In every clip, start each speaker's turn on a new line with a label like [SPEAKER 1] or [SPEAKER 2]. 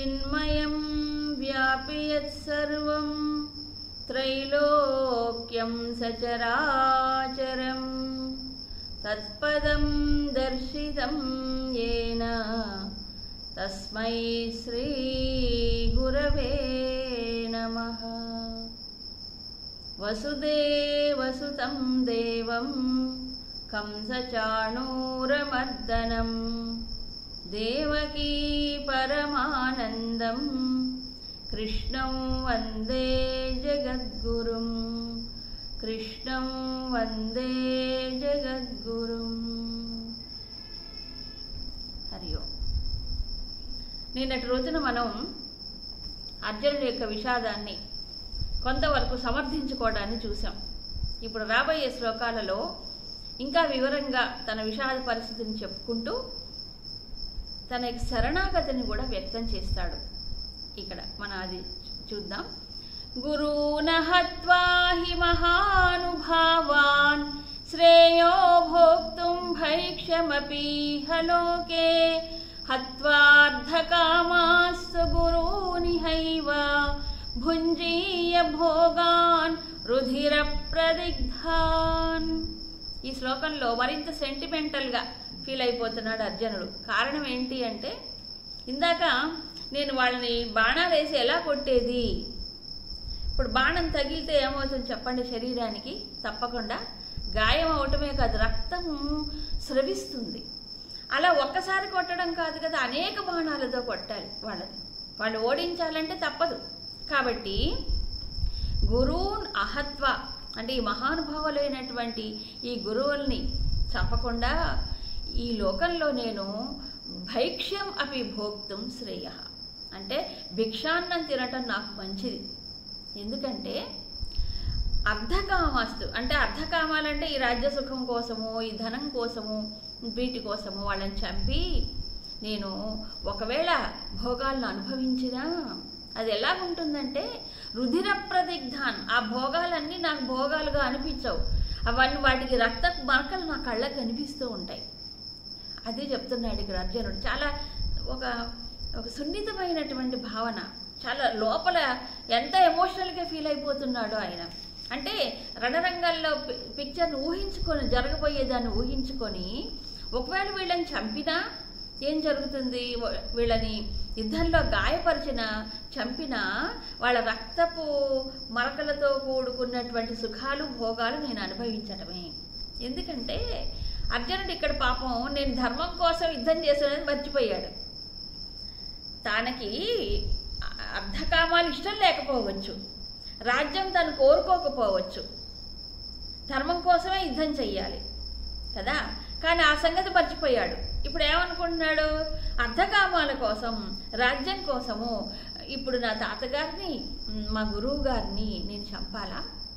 [SPEAKER 1] చిన్మయం వ్యాపి యత్సర్వం త్రైలోక్యం సచరాచరం తత్పదం దర్శితం येन తస్మై శ్రీ గురవే నమః వసుదేవసుతం దేవం కంసచాణూరమర్దనం దేవకీ పరమానందం కృష్ణం వందే జగద్గురుం కృష్ణం వందే జగద్గురుం హరి ఓం నిన్నటి రోజున మనం అర్జునుడి యొక్క విషాదాన్ని కొంతవరకు సమర్థించుకోవడాన్ని చూసాం ఇప్పుడు రాబోయే శ్లోకాలలో ఇంకా వివరంగా తన విషాద పరిస్థితిని చెప్పుకుంటూ తన యొక్క శరణాగతిని కూడా వ్యక్తం చేస్తాడు ఇక్కడ మన అది చూద్దాం గురూన హత్వా హి మహానుభావాన్ శ్రేయో భోక్తుం భైక్ష్యమపీహ లోకే హత్వార్థకామాస్తు గురూనిహైవ భుంజీయ భోగాన్ రుధిర ప్రదిగ్ధాన్ ఈ శ్లోకంలో మరింత సెంటిమెంటల్గా ఫీల్ అయిపోతున్నాడు అర్జునుడు కారణం ఏంటి అంటే ఇందాక నేను వాళ్ళని బాణాలు వేసి ఎలా కొట్టేది ఇప్పుడు బాణం తగిలితే ఏమవుతుంది చెప్పండి శరీరానికి తప్పకుండా గాయం అవటమే కాదు రక్తము స్రవిస్తుంది అలా ఒక్కసారి కొట్టడం కాదు కదా అనేక బాణాలతో కొట్టాలి వాళ్ళని వాళ్ళు ఓడించాలంటే తప్పదు కాబట్టి గురూన్ అహత్వ అంటే ఈ మహానుభావులైనటువంటి ఈ గురువుల్ని చంపకుండా ఈ లోకంలో నేను భైక్ష్యం అపి భోక్తం శ్రేయ అంటే భిక్షాన్నం తినటం నాకు మంచిది ఎందుకంటే అర్ధకామాస్తు అంటే అర్ధకామాలంటే ఈ రాజ్య సుఖం కోసము ఈ ధనం కోసము వీటి కోసము వాళ్ళని చంపి నేను ఒకవేళ భోగాలను అనుభవించినా అది ఎలా ఉంటుందంటే రుధిర ప్రదిగ్ధాన్ ఆ భోగాలన్నీ నాకు భోగాలుగా అనిపించవు అవన్నీ వాటికి రక్త మరకలు నా కళ్ళకు కనిపిస్తూ ఉంటాయి అదే చెప్తున్నాడు ఇక్కడ అర్జునుడు చాలా ఒక ఒక సున్నితమైనటువంటి భావన చాలా లోపల ఎంత ఎమోషనల్గా ఫీల్ అయిపోతున్నాడో ఆయన అంటే రణరంగంలో పి- పిక్చర్ని ఊహించుకొని జరగబోయేదాన్ని ఊహించుకొని ఒకవేళ వీళ్ళని చంపినా ఏం జరుగుతుంది వ- వీళ్ళని యుద్ధంలో గాయపరిచిన చంపిన వాళ్ళ రక్తపు మరకలతో కూడుకున్నటువంటి సుఖాలు భోగాలు నేను అనుభవించడమే ఎందుకంటే అర్జునుడు ఇక్కడ పాపం నేను ధర్మం కోసం యుద్ధం చేశానని మర్చిపోయాడు తనకి అర్ధకామాలు ఇష్టం లేకపోవచ్చు రాజ్యం తను కోరుకోకపోవచ్చు ధర్మం కోసమే యుద్ధం చెయ్యాలి కదా కానీ ఆ సంగతి మర్చిపోయాడు ఇప్పుడు ఏమనుకుంటున్నాడు అర్ధకామాల కోసం రాజ్యం కోసము ఇప్పుడు నా తాతగారిని మ్, మా గురువు గారిని నేను చంపాలా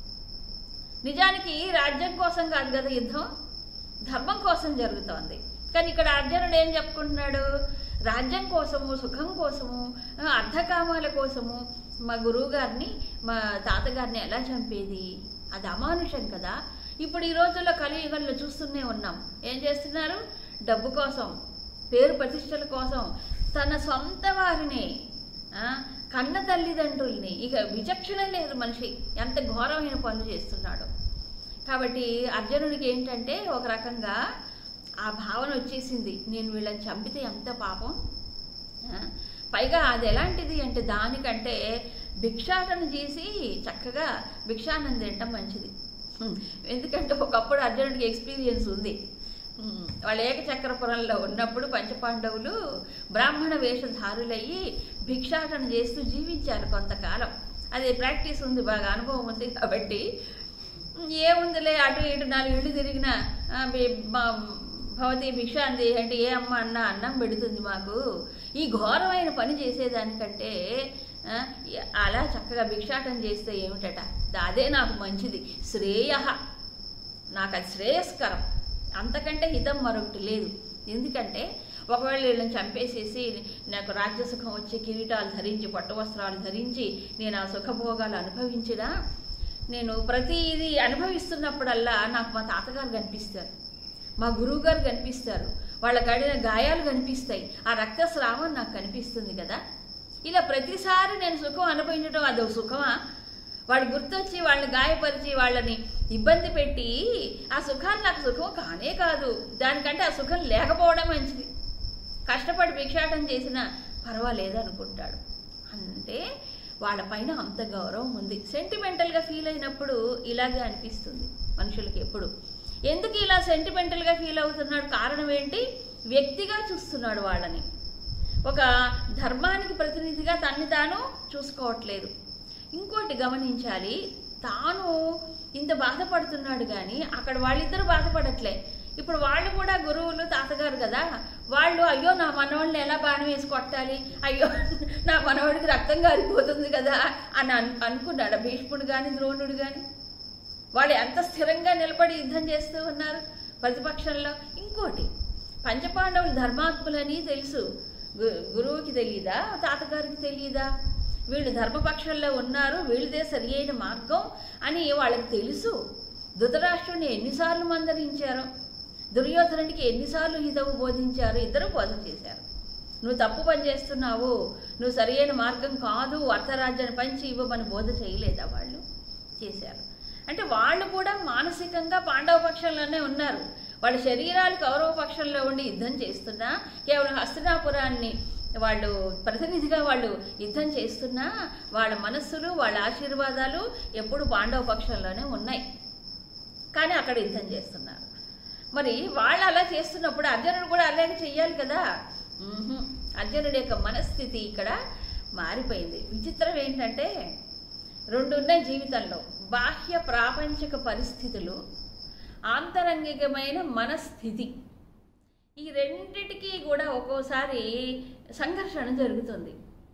[SPEAKER 1] నిజానికి రాజ్యం కోసం కాదు కదా యుద్ధం ధర్మం కోసం జరుగుతోంది కానీ ఇక్కడ అర్జునుడు ఏం చెప్పుకుంటున్నాడు రాజ్యం కోసము సుఖం కోసము ఆ, అర్ధకామాల కోసము మా గురువు గారిని మా తాతగారిని ఎలా చంపేది అది అమానుషం కదా ఇప్పుడు ఈ రోజుల్లో కలియుగంలో చూస్తూనే ఉన్నాం ఏం చేస్తున్నారు డబ్బు కోసం పేరు ప్రతిష్టల కోసం తన సొంత వారిని ఆ, కన్న తల్లిదండ్రుల్ని ఇక విచక్షణ లేదు మనిషి ఎంత ఘోరమైన పనులు చేస్తున్నాడు కాబట్టి అర్జునుడికి ఏంటంటే ఒక రకంగా ఆ భావన వచ్చేసింది నేను వీళ్ళని చంపితే ఎంత పాపం ఆ, పైగా అది ఎలాంటిది అంటే దానికంటే భిక్షాటన చేసి చక్కగా భిక్షాటన తినటం మంచిది హ్మ్. ఎందుకంటే ఒకప్పుడు అర్జునుడికి ఎక్స్పీరియన్స్ ఉంది హ్మ్. వాళ్ళు ఏకచక్రపురంలో ఉన్నప్పుడు పంచపాండవులు బ్రాహ్మణ వేషధారులయ్యి భిక్షాటన చేస్తూ జీవించారు కొంతకాలం అది ప్రాక్టీస్ ఉంది బాగా అనుభవం ఉంది కాబట్టి ఏముందిలే అటు ఇటు నాలుగు ఇళ్ళు తిరిగిన భవతి భిక్ష అంది అంటే ఏ అమ్మ అన్న అన్నం పెడుతుంది మాకు ఈ ఘోరమైన పని చేసేదానికంటే ఆ, అలా చక్కగా భిక్షాటన చేస్తే ఏమిటట అదే నాకు మంచిది శ్రేయ నాకు అది శ్రేయస్కరం అంతకంటే హితం మరొకటి లేదు ఎందుకంటే ఒకవేళ వీళ్ళని చంపేసేసి నాకు రాజ్యసుఖం వచ్చి కిరీటాలు ధరించి పట్టు వస్త్రాలు ధరించి నేను ఆ సుఖభోగాలు అనుభవించినా నేను ప్రతిదీ అనుభవిస్తున్నప్పుడల్లా నాకు మా తాతగారు కనిపిస్తారు మా గురువుగారు కనిపిస్తారు వాళ్ళ కడిన గాయాలు కనిపిస్తాయి ఆ రక్తస్రావం నాకు కనిపిస్తుంది కదా ఇలా ప్రతిసారి నేను సుఖం అనుభవించడం అదొక సుఖమా వాడు గుర్తొచ్చి వాళ్ళని గాయపరిచి వాళ్ళని ఇబ్బంది పెట్టి ఆ సుఖాన్ని నాకు సుఖం కానే కాదు దానికంటే ఆ సుఖం లేకపోవడం మంచిది కష్టపడి భిక్షాటం చేసినా పర్వాలేదు అనుకుంటాడు అంటే వాళ్ళపైన అంత గౌరవం ఉంది సెంటిమెంటల్గా ఫీల్ అయినప్పుడు ఇలాగే అనిపిస్తుంది మనుషులకి ఎప్పుడు ఎందుకు ఇలా సెంటిమెంటల్గా ఫీల్ అవుతున్నాడు కారణం ఏంటి వ్యక్తిగా చూస్తున్నాడు వాళ్ళని ఒక ధర్మానికి ప్రతినిధిగా తన్ని తాను చూసుకోవట్లేదు ఇంకోటి గమనించాలి తాను ఇంత బాధపడుతున్నాడు కానీ అక్కడ వాళ్ళిద్దరూ బాధపడట్లే ఇప్పుడు వాళ్ళు కూడా గురువులు తాతగారు కదా వాళ్ళు అయ్యో నా మనవాళ్ళని ఎలా బాణం వేసి కొట్టాలి అయ్యో నా మనవాడికి రక్తం కారిపోతుంది కదా అని అను అనుకున్నాడు భీష్ముడు కానీ ద్రోణుడు కానీ వాళ్ళు ఎంత స్థిరంగా నిలబడి యుద్ధం చేస్తూ ఉన్నారు ప్రతిపక్షంలో ఇంకోటి పంచపాండవులు ధర్మాత్ములని తెలుసు గు- గురువుకి తెలియదా తాతగారికి తెలియదా వీళ్ళు ధర్మపక్షంలో ఉన్నారు వీళ్ళదే సరి అయిన మార్గం అని వాళ్ళకి తెలుసు ధృతరాష్ట్రుని ఎన్నిసార్లు మందరించారో దుర్యోధనుడికి ఎన్నిసార్లు హితవు బోధించారు ఇద్దరు బోధ చేశారు నువ్వు తప్పు పని చేస్తున్నావు నువ్వు సరియైన మార్గం కాదు అర్థరాజ్యాన్ని పంచి ఇవ్వమని బోధ చేయలేదా వాళ్ళు చేశారు అంటే వాళ్ళు కూడా మానసికంగా పాండవ పక్షంలోనే ఉన్నారు వాళ్ళ శరీరాలు కౌరవ పక్షంలో ఉండి యుద్ధం చేస్తున్నా కేవలం హస్తినాపురాన్ని వాళ్ళు ప్రతినిధిగా వాళ్ళు యుద్ధం చేస్తున్నా వాళ్ళ మనస్సులు వాళ్ళ ఆశీర్వాదాలు ఎప్పుడు పాండవ పక్షంలోనే ఉన్నాయి కానీ అక్కడ యుద్ధం చేస్తున్నారు మరి వాళ్ళు అలా చేస్తున్నప్పుడు అర్జునుడు కూడా అలాగే చెయ్యాలి కదా మ్మ్హ్మ్. అర్జునుడి యొక్క మనస్థితి ఇక్కడ మారిపోయింది విచిత్రం ఏంటంటే రెండు ఉన్నాయి జీవితంలో బాహ్య ప్రాపంచిక పరిస్థితులు ఆంతరంగికమైన మనస్థితి ఈ రెండిటికి కూడా ఒక్కోసారి సంఘర్షణ జరుగుతుంది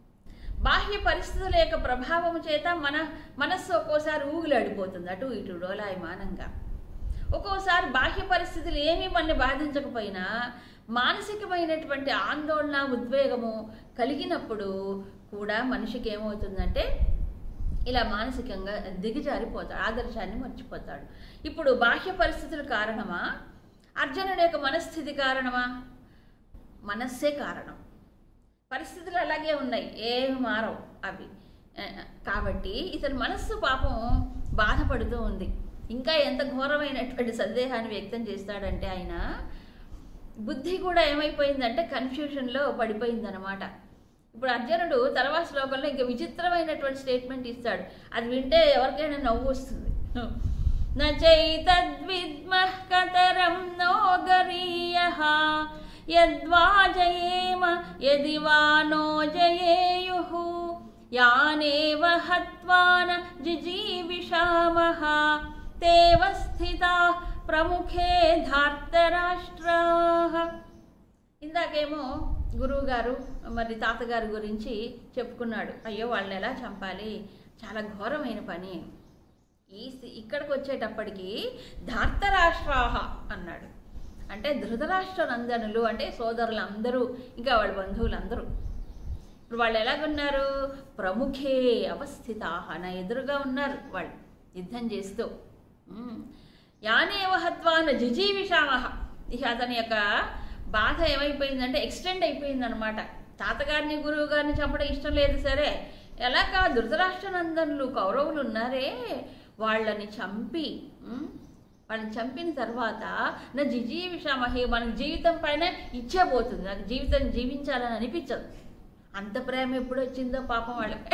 [SPEAKER 1] బాహ్య పరిస్థితుల యొక్క ప్రభావం చేత మన మనస్సు ఒక్కోసారి ఊగులాడిపోతుంది అటు ఇటు డోలాయమానంగా ఒక్కోసారి బాహ్య పరిస్థితులు ఏమీ మనల్ని బాధించకపోయినా మానసికమైనటువంటి ఆందోళన ఉద్వేగము కలిగినప్పుడు కూడా మనిషికి ఏమవుతుందంటే ఇలా మానసికంగా దిగజారిపోతాడు ఆదర్శాన్ని మర్చిపోతాడు ఇప్పుడు బాహ్య పరిస్థితుల కారణమా అర్జునుడి యొక్క మనస్థితి కారణమా మనస్సే కారణం పరిస్థితులు అలాగే ఉన్నాయి ఏమి మారవు అవి ఆ, కాబట్టి ఇతని మనస్సు పాపం బాధపడుతూ ఉంది ఇంకా ఎంత ఘోరమైనటువంటి సందేహాన్ని వ్యక్తం చేస్తాడంటే ఆయన బుద్ధి కూడా ఏమైపోయిందంటే కన్ఫ్యూషన్లో పడిపోయిందనమాట ఇప్పుడు అర్జునుడు తర్వాత శ్లోకంలో ఇంకా విచిత్రమైనటువంటి స్టేట్మెంట్ ఇస్తాడు అది వింటే ఎవరికైనా నవ్వు వస్తుంది నైతద్విద్మః కతరం నో గరీయః యద్వా జయేమ యది వా నో జయేయుః యానేవ హత్వాన జిజీవిషామః తేవ స్థితాః ప్రముఖే ధార్తరాష్ట్రాః ఇందాకేమో గురువు గారు మరి తాతగారి గురించి చెప్పుకున్నాడు అయ్యో వాళ్ళని ఎలా చంపాలి చాలా ఘోరమైన పని ఈ స్థి- ఇక్కడికి వచ్చేటప్పటికి ధార్తరాష్ట్రాహ అన్నాడు అంటే ధృతరాష్ట్ర నందనులు అంటే సోదరులు అందరూ ఇంకా వాళ్ళ బంధువులందరూ ఇప్పుడు వాళ్ళు ఎలాగున్నారు ప్రముఖే అవస్థితాహ నా ఎదురుగా ఉన్నారు వాళ్ళు యుద్ధం చేస్తూ ఉమ్. యానేవ హత్వాన జిజీవిషామహ ఇక అతని యొక్క బాధ ఏమైపోయిందంటే ఎక్స్టెండ్ అయిపోయిందనమాట తాతగారిని గురువు గారిని చంపడం ఇష్టం లేదు సరే ఎలా కా ధృతరాష్ట్ర నందనులు కౌరవులు ఉన్నారే వాళ్ళని చంపి ఉమ్, వాళ్ళని చంపిన తర్వాత నా జిజీవిషామహే మనకి జీవితం పైన ఇచ్చేపోతుంది నాకు జీవితం జీవించాలని అనిపించదు అంత ప్రేమ ఎప్పుడు వచ్చిందో పాపం వాళ్ళపై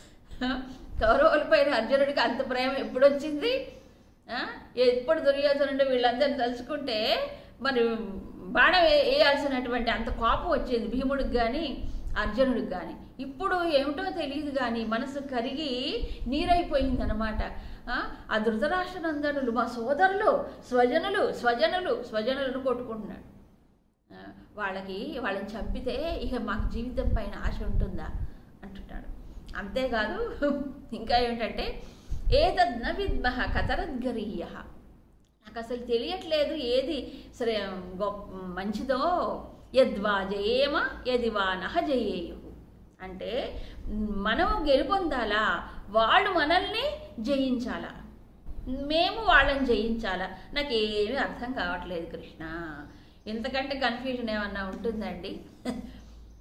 [SPEAKER 1] కౌరవుల పైన అర్జునుడికి అంత ప్రేమ ఎప్పుడు వచ్చింది ఆ? ఎప్పుడు దుర్యోధనుడు వీళ్ళందరిని తలుచుకుంటే మరి బాణం వే- వేయాల్సినటువంటి అంత కోపం వచ్చింది భీముడికి కానీ అర్జునుడికి కానీ ఇప్పుడు ఏమిటో తెలియదు కానీ మనసు కరిగి నీరైపోయింది అనమాట ఆ ధృతరాష్ట్ర నందనులు మా సోదరులు స్వజనులు స్వజనులు స్వజనులను కొట్టుకుంటున్నాడు ఆ, వాళ్ళకి వాళ్ళని చంపితే ఇక మాకు జీవితం పైన ఆశ ఉంటుందా అంటున్నాడు అంతేకాదు ఇంకా ఏమిటంటే ఏతద్ న విద్మహ కతరద్గరీయ నాకు అసలు తెలియట్లేదు ఏది సరే గొప్ప మంచిదో యద్వా జయేమ యదివా నహ జయేయు అంటే మనం గెలుపొందాలా వాళ్ళు మనల్ని జయించాలా మేము వాళ్ళని జయించాలా నాకు ఏమీ అర్థం కావట్లేదు కృష్ణ ఇంతకంటే కన్ఫ్యూజన్ ఏమన్నా ఉంటుందండి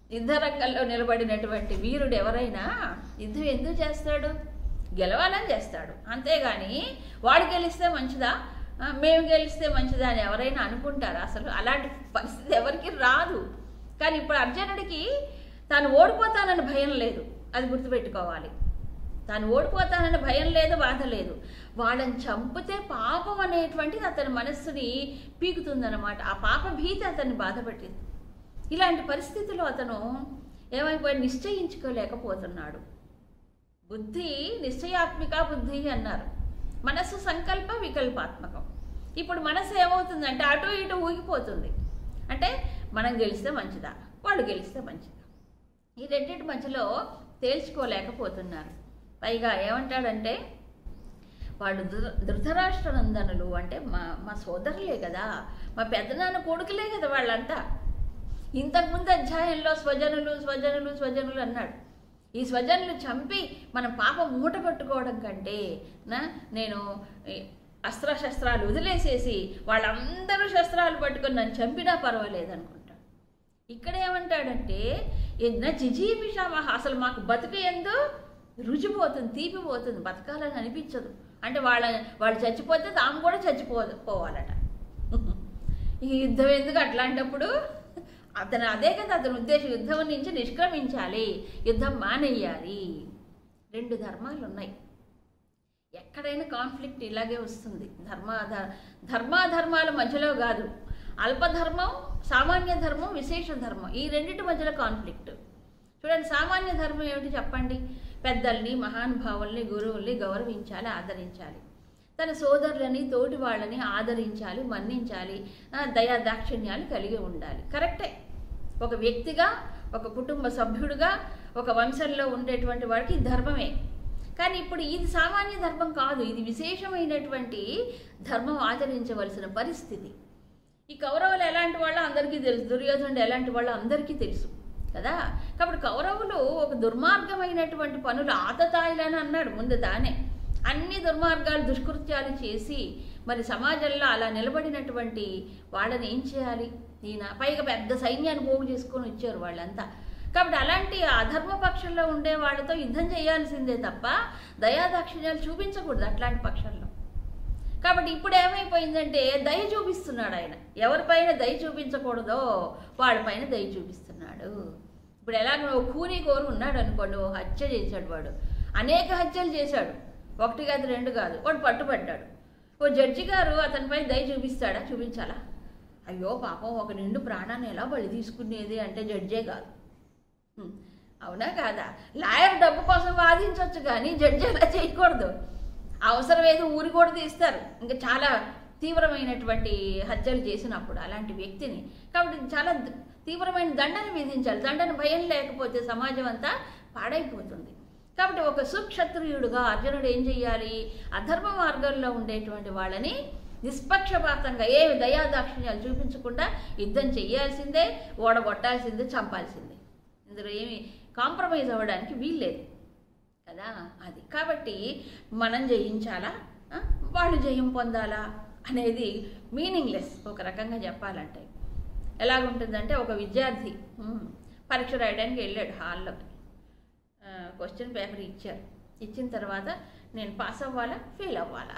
[SPEAKER 1] యుద్ధరంగంలో నిలబడినటువంటి వీరుడు ఎవరైనా యుద్ధం ఎందుకు చేస్తాడు గెలవాలని చేస్తాడు అంతేగాని వాడు గెలిస్తే మంచిదా ఆ, మేము గెలిస్తే మంచిదా అని ఎవరైనా అనుకుంటారా అసలు అలాంటి పరిస్థితి ఎవరికి రాదు కానీ ఇప్పుడు అర్జునుడికి తాను ఓడిపోతానని భయం లేదు అది గుర్తుపెట్టుకోవాలి తాను ఓడిపోతానని భయం లేదు బాధ లేదు వాళ్ళని చంపితే పాపం అనేటువంటిది అతని మనస్సుని పీకుతుందన్నమాట ఆ పాప భీతి అతన్ని బాధపెట్టింది ఇలాంటి పరిస్థితిలో అతను ఏమైపోయి నిశ్చయించుకోలేకపోతున్నాడు బుద్ధి నిశ్చయాత్మిక బుద్ధి అన్నారు మనస్సు సంకల్ప వికల్పాత్మకం ఇప్పుడు మనసు ఏమవుతుందంటే అటు ఇటు ఊగిపోతుంది అంటే మనం గెలిస్తే మంచిదా వాళ్ళు గెలిస్తే మంచిదా ఈ రెండింటి మధ్యలో తేల్చుకోలేకపోతున్నారు పైగా ఏమంటాడంటే వాళ్ళు ధృ ధృతరాష్ట్ర నందనులు అంటే మా మా సోదరులే కదా మా పెద్దనాన్న కొడుకులే కదా వాళ్ళంతా ఇంతకుముందు అధ్యాయంలో స్వజనులు స్వజనులు స్వజనులు అన్నాడు ఈ స్వజనులు చంపి మనం పాపం మూట కట్టుకోవడం కంటే నా నేను ఈ అస్త్రశస్త్రాలు వదిలేసేసి వాళ్ళందరూ శస్త్రాలు పట్టుకొని నన్ను చంపినా పర్వాలేదు అనుకుంటాడు ఇక్కడ ఏమంటాడంటే ఎన్న జిజీపిషామహ అసలు మాకు బతుకు ఎందు రుచిపోతుంది తీపిపోతుంది బతకాలని అనిపించదు అంటే వాళ్ళ వాళ్ళు చచ్చిపోతే తాము కూడా చచ్చిపో పోవాలట ఈ యుద్ధం ఎందుకు అట్లాంటప్పుడు అతను అదే కదా అతని ఉద్దేశం యుద్ధం నుంచి నిష్క్రమించాలి యుద్ధం మానేయాలి రెండు ధర్మాలు ఉన్నాయి ఎక్కడైనా కాన్ఫ్లిక్ట్ ఇలాగే వస్తుంది ధర్మాధ ధర్మాధర్మాల మధ్యలో కాదు అల్పధర్మం సామాన్య ధర్మం విశేష ధర్మం ఈ రెండింటి మధ్యలో కాన్ఫ్లిక్ట్ చూడండి సామాన్య ధర్మం ఏమిటి చెప్పండి పెద్దల్ని మహానుభావుల్ని గురువుల్ని గౌరవించాలి ఆదరించాలి తన సోదరులని తోటి వాళ్ళని ఆదరించాలి మన్నించాలి ఆ, దయా దాక్షిణ్యాలు కలిగి ఉండాలి కరెక్టే ఒక వ్యక్తిగా ఒక కుటుంబ సభ్యుడిగా ఒక వంశంలో ఉండేటువంటి వాడికి ఇది ధర్మమే కానీ ఇప్పుడు ఇది సామాన్య ధర్మం కాదు ఇది విశేషమైనటువంటి ధర్మం ఆచరించవలసిన పరిస్థితి ఈ కౌరవులు ఎలాంటి వాళ్ళో అందరికీ తెలుసు దుర్యోధనుడు ఎలాంటి వాళ్ళో అందరికీ తెలుసు కదా కాబట్టి కౌరవులు ఒక దుర్మార్గమైనటువంటి పనులు ఆతతాయిలని అన్నాడు ముందు దానే అన్ని దుర్మార్గాలు దుష్కృత్యాలు చేసి మరి సమాజంలో అలా నిలబడినటువంటి వాళ్ళని ఏం చేయాలి ఈయన పైగా పెద్ద సైన్యాన్ని పోగు చేసుకొని వచ్చారు వాళ్ళంతా కాబట్టి అలాంటి అధర్మ పక్షంలో ఉండే వాళ్ళతో యుద్ధం చేయాల్సిందే తప్ప దయాదాక్షిణ్యాలు చూపించకూడదు అట్లాంటి పక్షంలో కాబట్టి ఇప్పుడు ఏమైపోయిందంటే దయ చూపిస్తున్నాడు ఆయన ఎవరిపైన దయ చూపించకూడదో వాళ్ళపైన దయ చూపిస్తున్నాడు ఇప్పుడు ఎలాగ ఓ కూని కోరు ఉన్నాడు అనుకోండి ఓ హత్య చేశాడు వాడు అనేక హత్యలు చేశాడు ఒకటి కాదు రెండు కాదు వాడు పట్టుబడ్డాడు ఓ జడ్జి గారు అతనిపై దయ చూపిస్తాడా చూపించాలా అయ్యో పాపం ఒక నిండు ప్రాణాన్ని ఎలా బలి తీసుకునేది అంటే జడ్జే కాదు హ్మ్. అవునా కాదా లాయర్ డబ్బు కోసం వాదించవచ్చు కానీ జడ్జి అలా చేయకూడదు అవసరమైతే ఊరి కూడా తీస్తారు ఇంకా చాలా తీవ్రమైనటువంటి హత్యలు చేసినప్పుడు అలాంటి వ్యక్తిని కాబట్టి చాలా ద- తీవ్రమైన దండన విధించాలి దండన భయం లేకపోతే సమాజం అంతా పాడైపోతుంది కాబట్టి ఒక సుక్షత్రియుడుగా అర్జునుడు ఏం చెయ్యాలి అధర్మ మార్గంలో ఉండేటువంటి వాళ్ళని నిష్పక్షపాతంగా ఏ దయాదాక్షిణ్యాలు చూపించకుండా యుద్ధం చెయ్యాల్సిందే ఓడగొట్టాల్సిందే చంపాల్సిందే ఇందులో ఏమి కాంప్రమైజ్ అవ్వడానికి వీల్లేదు కదా అది కాబట్టి మనం జయించాలా ఆ? వాళ్ళు జయం పొందాలా అనేది మీనింగ్లెస్ ఒక రకంగా చెప్పాలంటే ఎలాగుంటుందంటే ఒక విద్యార్థి ఉమ్, పరీక్ష రాయడానికి వెళ్ళాడు హాల్లోకి క్వశ్చన్ పేపర్ ఇచ్చారు ఇచ్చిన తర్వాత నేను పాస్ అవ్వాలా ఫెయిల్ అవ్వాలా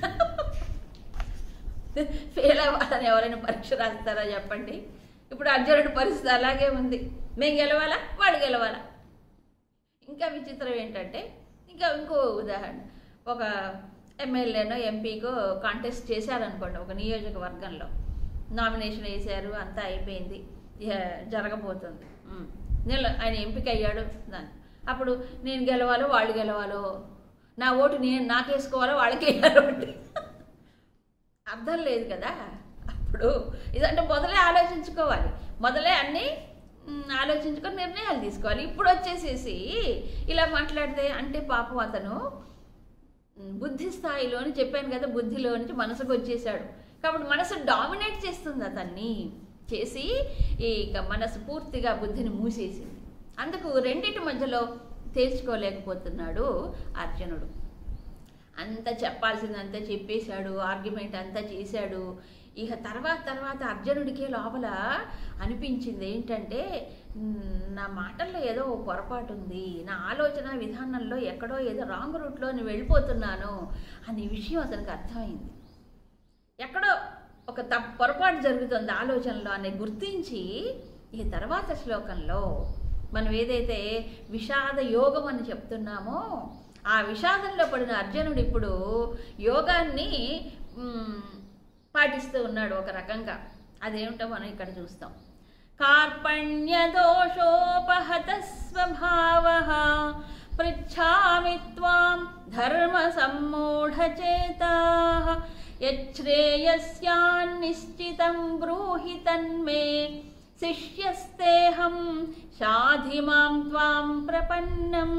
[SPEAKER 1] ఫెయిల్ అవ్వాలని ఎవరైనా పరీక్ష రాస్తారా చెప్పండి ఇప్పుడు అర్జునుడి పరిస్థితి అలాగే ఉంది మేము గెలవాలా వాడు గెలవాలా ఇంకా విచిత్రం ఏంటంటే ఇంకా ఇంకో ఉదాహరణ ఒక ఎమ్మెల్యేనో ఎంపీకో కాంటెస్ట్ చేశారనుకోండి ఒక నియోజకవర్గంలో నామినేషన్ వేశారు అంతా అయిపోయింది ఇక జరగబోతుంది ఉమ్. నిల ఆయన ఎంపిక అయ్యాడు దాన్ని అప్పుడు నేను గెలవాలో వాళ్ళు గెలవాలో నా ఓటు నేను నాకేసుకోవాలో వాళ్ళకి వేయాలో అంటే అర్థం లేదు కదా అప్పుడు ఇదంటే మొదలే ఆలోచించుకోవాలి మొదలే అన్నీ మ్, ఆలోచించుకొని నిర్ణయాలు తీసుకోవాలి ఇప్పుడు వచ్చేసేసి ఇలా మాట్లాడితే అంటే పాపం అతను మ్, బుద్ధి స్థాయిలోని చెప్పాను కదా బుద్ధిలో నుంచి మనసుకు వచ్చేసాడు కాబట్టి మనసు డామినేట్ చేస్తుంది అతన్ని చేసి ఇక మనసు పూర్తిగా బుద్ధిని మూసేసింది అందుకు రెండింటి మధ్యలో తేల్చుకోలేకపోతున్నాడు అర్జునుడు అంతా చెప్పాల్సిందంతా చెప్పేశాడు ఆర్గ్యుమెంట్ అంతా చేశాడు ఇక తర్వాత తర్వాత అర్జునుడికి లోపల అనిపించింది ఏంటంటే "మ్, నా మాటల్లో ఏదో ఓ పొరపాటు ఉంది నా ఆలోచన విధానంలో ఎక్కడో ఏదో రాంగ్ రూట్లో నేను వెళ్ళిపోతున్నాను అనే విషయం అతనికి అర్థమైంది ఎక్కడో ఒక తప్పు పొరపాటు జరుగుతుంది ఆలోచనలో అని గుర్తించి ఈ తర్వాత శ్లోకంలో మనం ఏదైతే విషాద యోగం అని చెప్తున్నామో ఆ విషాదంలో పడిన అర్జునుడు ఇప్పుడు యోగాన్ని మ్, పాటిస్తూ ఉన్నాడు ఒక రకంగా అదేమిటో మనం ఇక్కడ చూస్తాం కార్పణ్య దోషోపహత స్వభావ పృచ్ఛామి త్వాం ధర్మ సమ్మూఢచేతా యచ్ఛ్రేయస్యాన్నిశ్చితం బ్రూహి తన్మే శిష్యస్తేహం షాధిమాం త్వాం ప్రపన్నం